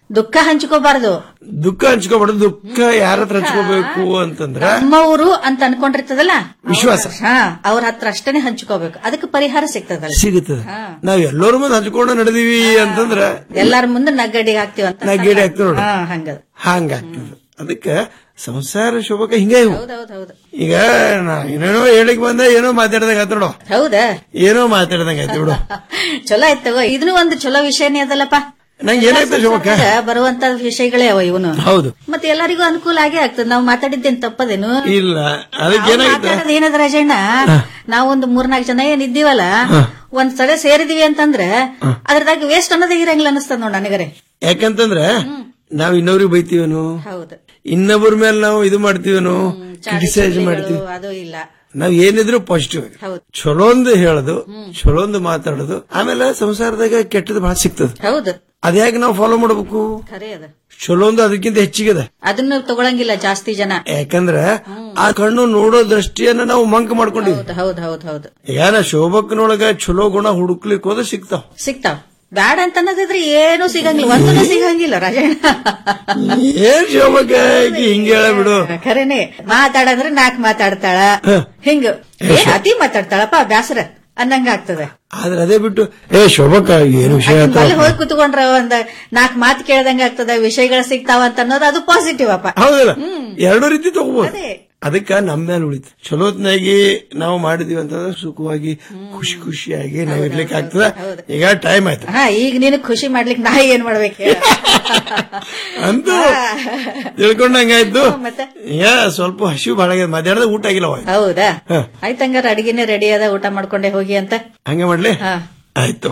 Speaker 23: ದುಃಖ ಹಂಚ್ಕೋಬಾರ್ದು
Speaker 6: ದುಃಖ ಹಂಚ್ಕೋಬಾರ್ದು ದುಃಖ ಯಾರ ಹತ್ರ ಹಂಚ್ಕೋಬೇಕು ಅಂತಂದ್ರ
Speaker 23: ನಮ್ಮವರು ಅಂತ ಅನ್ಕೊಂಡಿರ್ತದಲ್ಲ
Speaker 6: ವಿಶ್ವಾಸ.
Speaker 23: ಹಾ ಅವ್ರ ಹತ್ರ ಅಷ್ಟೇ ಹಂಚ್ಕೋಬೇಕು ಅದಕ್ಕೆ ಪರಿಹಾರ ಸಿಗ್ತದಲ್ಲ
Speaker 6: ಸಿಗುತ್ತದೆ ನಾವ್ ಎಲ್ಲರೂ ಮುಂದೆ ಹಂಚ್ಕೊಂಡು ನಡೆದೀವಿ ಅಂತಂದ್ರ
Speaker 23: ಎಲ್ಲಾರ ಮುಂದೆ ನಗ್ಗಡಿ ಹಾಕ್ತಿವಿ ಅಂತ
Speaker 6: ನಗ್ಗಡಿ ಹಾಕ್ತಿವಿ ನೋಡು.
Speaker 23: ಹಾ ಹಂಗದ
Speaker 6: ಹಂಗಾಗ್ತದೆ ಅದಕ್ಕೆ ಸಂಸಾರ ಶೋಭಕ ಹಿಂಗೆ ಇವು
Speaker 23: ಹೌದೌದು
Speaker 6: ಈಗ ನಾ ಏನೇನೋ ಹೇಳಿಕ್ ಬಂದೆ ಏನೋ ಮಾತಾಡ್ದಂಗ ಆಯ್ತು ನೋಡು
Speaker 23: ಹೌದಾ
Speaker 6: ಏನೋ ಮಾತಾಡ್ದಂಗ ಆಯ್ತು ಬಿಡು
Speaker 23: ಚಲೋ ಆಯ್ತು ತಗೋ ಇದನ್ನು ಒಂದು ಚಲೋ ವಿಷಯನೇ ಅದಲ್ಲಪ್ಪ
Speaker 6: ನಂಗೆ ಏನಾಗ್ತದೆ ಶೋಭಕ್ಕ
Speaker 23: ಬರುವಂತ ವಿಷಯಗಳೇ ಅವ ಇವನು
Speaker 6: ಹೌದು
Speaker 23: ಮತ್ತೆ ಎಲ್ಲರಿಗೂ ಅನುಕೂಲ ಆಗೇ ಆಗ್ತದೆ ನಾವು ಮಾತಾಡಿದ್ದೇನ್ ತಪ್ಪದೇನು
Speaker 6: ಇಲ್ಲ ಅದಕ್ಕೆ ಏನಾಗುತ್ತೆ
Speaker 23: ಮಾತಾಡೋದು ಏನದ ರಾಜಣ್ಣ ನಾವೊಂದು ಮೂರ್ನಾಲ್ಕು ಜನ ಏನ್ ಇದ್ದೀವಲ್ಲ ಒಂದ್ ಸಲ ಸೇರಿದೀವಿ ಅಂತಂದ್ರೆ ಅದ್ರದಾಗ ವೇಸ್ಟ್ ಅನ್ನೋದೇ ಇರಂಗಿಲ್ಲ ಅನಿಸ್ತದ ನೋಡ್ ನನಗರೆ
Speaker 6: ಯಾಕಂತಂದ್ರೆ ನಾವ್ ಇನ್ನೊಬ್ರಿಗೆ ಬೈತೀವೇನು
Speaker 23: ಹೌದು
Speaker 6: ಇನ್ನೊಬ್ಬರ ಮೇಲೆ ನಾವು ಇದು ಮಾಡ್ತೀವೇನು ಕ್ರಿಟಿಸೈಸ್ ಮಾಡ್ತೀವಿ
Speaker 23: ಅದು ಇಲ್ಲ
Speaker 6: ನಾವ್ ಏನಿದ್ರು ಪಾಸಿಟಿವ್
Speaker 23: ಹೌದು
Speaker 6: ಚಲೋಂದು ಹೇಳೋದು ಚಲೋಂದು ಮಾತಾಡೋದು ಆಮೇಲೆ ಸಂಸಾರದಾಗ ಕೆಟ್ಟದ್ದು ಬಹಳ ಸಿಗ್ತದೆ
Speaker 23: ಹೌದು
Speaker 6: ಅದ್ಯಾಕೆ ನಾವು ಫಾಲೋ ಮಾಡ್ಬೇಕು
Speaker 23: ಖರೆ ಅದ
Speaker 6: ಚಲೋಂದು ಅದಕ್ಕಿಂತ ಹೆಚ್ಚಿಗೆ ಅದ
Speaker 23: ಅದನ್ನು ತಗೊಳಂಗಿಲ್ಲ ಜಾಸ್ತಿ ಜನ
Speaker 6: ಯಾಕಂದ್ರೆ ಆ ಕಣ್ಣು ನೋಡೋ ದೃಷ್ಟಿಯನ್ನ ನಾವು ಮಂಕ್ ಮಾಡ್ಕೊಂಡಿವಿ
Speaker 23: ಹೌದು ಹೌದು ಹೌದು ಹೌದು
Speaker 6: ಈಗ ನಾ ಶೋಭಕ್ಕನೊಳಗ ಚಲೋ ಗುಣ ಹುಡುಕ್ಲಿಕ್ಕೆ ಹೋದ್ರೆ ಸಿಗ್ತಾವ
Speaker 23: ಸಿಗ್ತಾವ್ ಬ್ಯಾಡ ಅಂತ ಅನ್ನೋದಿದ್ರೆ ಏನೂ ಸಿಗಂಗಿಲ್ಲ ಒಂದೂ ಸಿಗಂಗಿಲ್ಲ ರಾಜಣ್ಣ
Speaker 6: ಏನ್ ಶೋಭಕ್ಕ ಈಕಿ ಹಿಂಗೆ ಹೇಳ ಬಿಡು
Speaker 23: ಖರೇನೆ ಮಾತಾಡಂದ್ರೆ ನಾಕ್ ಮಾತಾಡ್ತಾಳ ಹಿಂಗ ಏ, ಅತಿ ಮಾತಾಡ್ತಾಳಪ್ಪ ಬ್ಯಾಸರ ಅನ್ನಂಗ ಆಗ್ತದೆ
Speaker 6: ಆದ್ರೆ ಅದೇ ಬಿಟ್ಟು ಏ ಶೋಭಕ್ಕ ಏನು ವಿಷಯ
Speaker 23: ಅಲ್ಲಿ
Speaker 6: ಹೇಳ್ತಾವ
Speaker 23: ಹೋಗಿ ಕುತ್ಕೊಂಡ್ರ ಒಂದ್ ನಾಕ್ ಮಾತು ಕೇಳ್ದಂಗ ಆಗ್ತದ ವಿಷಯಗಳು ಸಿಗ್ತಾವ ಅಂತ ಅನ್ನೋದು ಅದು ಪಾಸಿಟಿವ್ ಅಪ್ಪ
Speaker 6: ಹೌದಲ್ಲ ಎರಡು ರೀತಿ ತಗೋಬಹುದು ಅದಕ್ಕ ನಮ್ಮ ಮೇಲೆ ಉಳಿತು ಚಲೋತ್ನಾಗಿ ನಾವು ಮಾಡಿದೀವಿ ಅಂತಂದ್ರೆ ಸುಖವಾಗಿ ಖುಷಿ ಖುಷಿಯಾಗಿ ನಾವ್ ಇರ್ಲಿಕ್ಕೆ ಆಗ್ತದ ಈಗ ಟೈಮ್ ಆಯ್ತು
Speaker 23: ಹಾ ಈಗ ನೀನು ಖುಷಿ ಮಾಡ್ಲಿಕ್ಕೆ ನಾ ಏನ್ ಮಾಡ್ಬೇಕು ಹೇಳು?
Speaker 6: ಅಂತ ತಿಳ್ಕೊಂಡಂಗಾಯ್ತು
Speaker 23: ಮತ್ತೆ
Speaker 6: ಈಗ ಸ್ವಲ್ಪ ಹಸಿವು ಭಾಳ ಆಗ್ಯದ ಮಧ್ಯಾಹ್ನದ ಊಟ ಆಗಿಲ್ಲ ಅವಾಗ.
Speaker 23: ಹೌದಾ
Speaker 6: ಹಾ.
Speaker 23: ಆಯ್ತಂಗಾರ ಅಡಿಗೆನೆ ರೆಡಿ ಅದ ಊಟ ಮಾಡ್ಕೊಂಡೆ ಹೋಗಿ ಅಂತ
Speaker 6: ಹಂಗೆ ಮಾಡ್ಲಿ
Speaker 23: ಹಾ.
Speaker 6: ಆಯ್ತು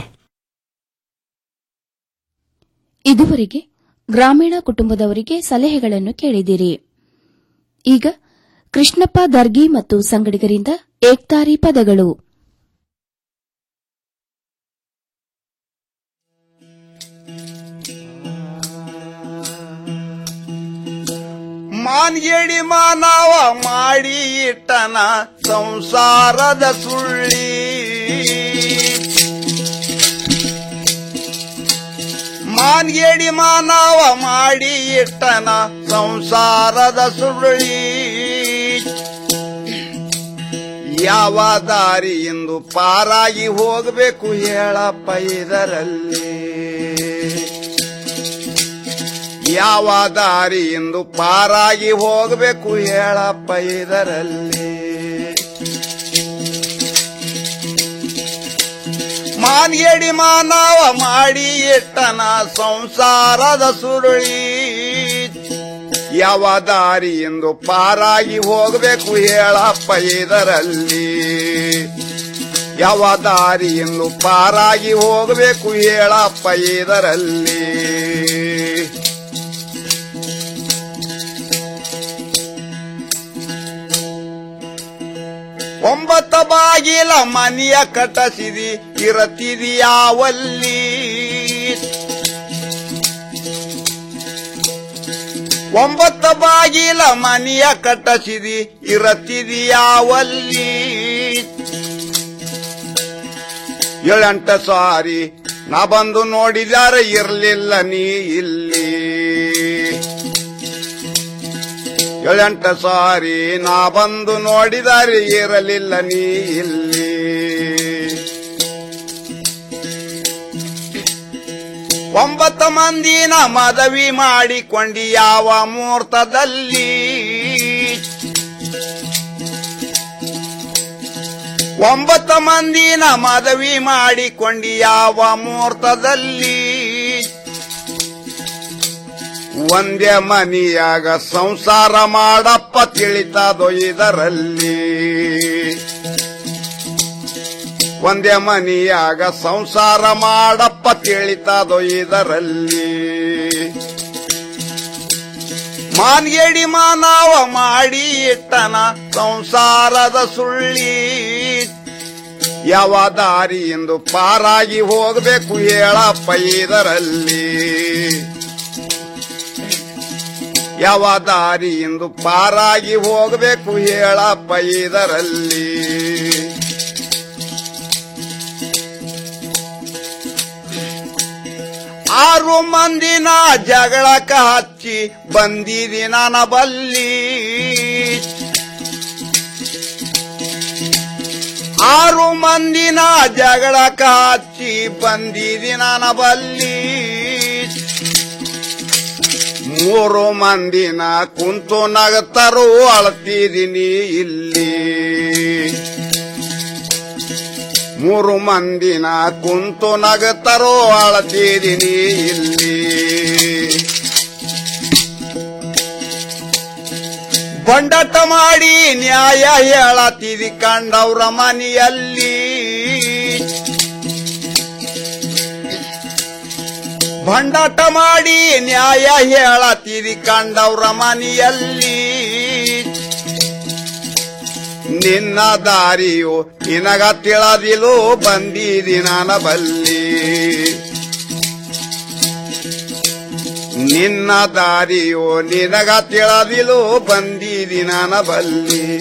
Speaker 1: ಇದುವರೆಗೆ ಗ್ರಾಮೀಣ ಕುಟುಂಬದವರಿಗೆ ಸಲಹೆಗಳನ್ನು ಕೇಳಿದಿರಿ ಈಗ ಕೃಷ್ಣಪ್ಪ ದರ್ಗಿ ಮತ್ತು ಸಂಗಡಿಗರಿಂದ ಏಕ್ತಾರಿ ಪದಗಳು
Speaker 7: ಮಾನ್ಗೇಡಿ ಮಾನವ ಮಾಡಿ ಇಟ್ಟನ ಸಂಸಾರದ ಸುಳ್ಳಿ ಮಾನ್ಗೇಡಿ ಮಾನವ ಮಾಡಿ ಇಟ್ಟನ ಸಂಸಾರದ ಸುಳ್ಳಿ ಯಾವ ದಾರಿಯಿಂದ ಪಾರಾಗಿ ಹೋಗಬೇಕು ಹೇಳಪ್ಪ ಇದರಲ್ಲಿ ಯಾವ ದಾರಿಯಿಂದ ಪಾರಾಗಿ ಹೋಗಬೇಕು ಹೇಳಪ್ಪ ಇದರಲ್ಲಿ ಮಾನ್ಗೇಡಿ ಮಾನವ ಮಾಡಿ ಇಟ್ಟನ ಸಂಸಾರದ ಸುರುಳಿ ಯಾವ ದಾರಿಯಿಂದ ಪಾರಾಗಿ ಹೋಗಬೇಕು ಹೇಳಪ್ಪ ಇದರಲ್ಲಿ ಯಾವ ದಾರಿಯಿಂದ ಪಾರಾಗಿ ಹೋಗಬೇಕು ಹೇಳಪ್ಪ ಇದರಲ್ಲಿ ಒಂಬತ್ತ ಬಾಗಿಲ ಮನೆಯ ಕಟಸಿದಿ ಇರತಿದಿಯಾವಲ್ಲಿ ಒಂಬತ್ತ ಬಾಗಿಲ ಮನೆಯ ಕಟಸಿದಿ ಇರತಿದಿಯಾವಲ್ಲಿ ಏಳೆಂಟ ಸಾರಿ ನಾ ಬಂದು ನೋಡಿದಾರ ಇರ್ಲಿಲ್ಲ ನೀ ಇಲ್ಲಿ ಏಳೆಂಟ ಸಾರಿ ನಾ ಬಂದು ನೋಡಿದಾರೆ ಇರಲಿಲ್ಲ ನೀ ಇಲ್ಲಿ ಒಂಬತ್ತು ಮಂದಿನ ಮದವಿ ಮಾಡಿಕೊಂಡಿ ಯಾವ ಮುಹೂರ್ತದಲ್ಲಿ ಒಂಬತ್ತು ಮಂದಿನ ಮದವಿ ಮಾಡಿಕೊಂಡಿ ಯಾವ ಮುಹೂರ್ತದಲ್ಲಿ ಒಂದೇ ಮನಿಯಾಗ ಸಂಸಾರ ಮಾಡಪ್ಪ ತಿಳಿತದೋ ಇದರಲ್ಲಿ ಒಂದೇ ಮನಿಯಾಗ ಸಂಸಾರ ಮಾಡಪ್ಪ ತಿಳಿತದೋ ಇದರಲ್ಲಿ ಮಾನ್ಗೇಡಿ ಮಾನವ ಮಾಡಿ ಇಟ್ಟನ ಸಂಸಾರದ ಸುಳ್ಳಿ ಯಾವ ದಾರಿಯಿಂದ ಪಾರಾಗಿ ಹೋಗಬೇಕು ಹೇಳಪ್ಪ ಇದರಲ್ಲಿ ಯಾವ ದಾರಿಯಿಂದ ಪಾರಾಗಿ ಹೋಗಬೇಕು ಹೇಳಪ್ಪ ಇದರಲ್ಲಿ ಆರು ಮ ಮಂದಿನ ಜಗಳಕ ಹಚ್ಚಿ ಬಂದಿದಿ ನನ್ನ ಬಲ್ಲಿ ಆರು ಮಂದಿನ ಜಗಳಕ ಹಚ್ಚಿ ಬಂದಿದಿ ನನ್ನ ಬಲ್ಲಿ ಮೂರು ಮಂದಿನ ಕುಂತು ನಗತರು ಅಳ್ತಿದೀನಿ ಇಲ್ಲಿ ಮೂರು ಮಂದಿನ ಕುಂತು ನಗತರೋ ಅಳತಿದೀನಿ ಇಲ್ಲಿ ಬಂಡಟ ಮಾಡಿ ನ್ಯಾಯ ಹೇಳತಿದಿ ಕಂಡವ್ರ ಮನೆಯಲ್ಲಿ ಬಂಡಾಟ ಮಾಡಿ ನ್ಯಾಯ ಹೇಳತಿದಿ ಕಂಡವ್ರ ಮನೆಯಲ್ಲಿ ನಿನ್ನ ದಾರಿಯು ನಿನಗ ತಿಳದಿಲು ಬಂದಿದಿ ನನ್ನ ಬಲ್ಲಿ ನಿನ್ನ ದಾರಿಯು ನಿನಗ ತಿಳದಿಲು ಬಂದಿದಿ ನನ್ನ ಬಲ್ಲಿ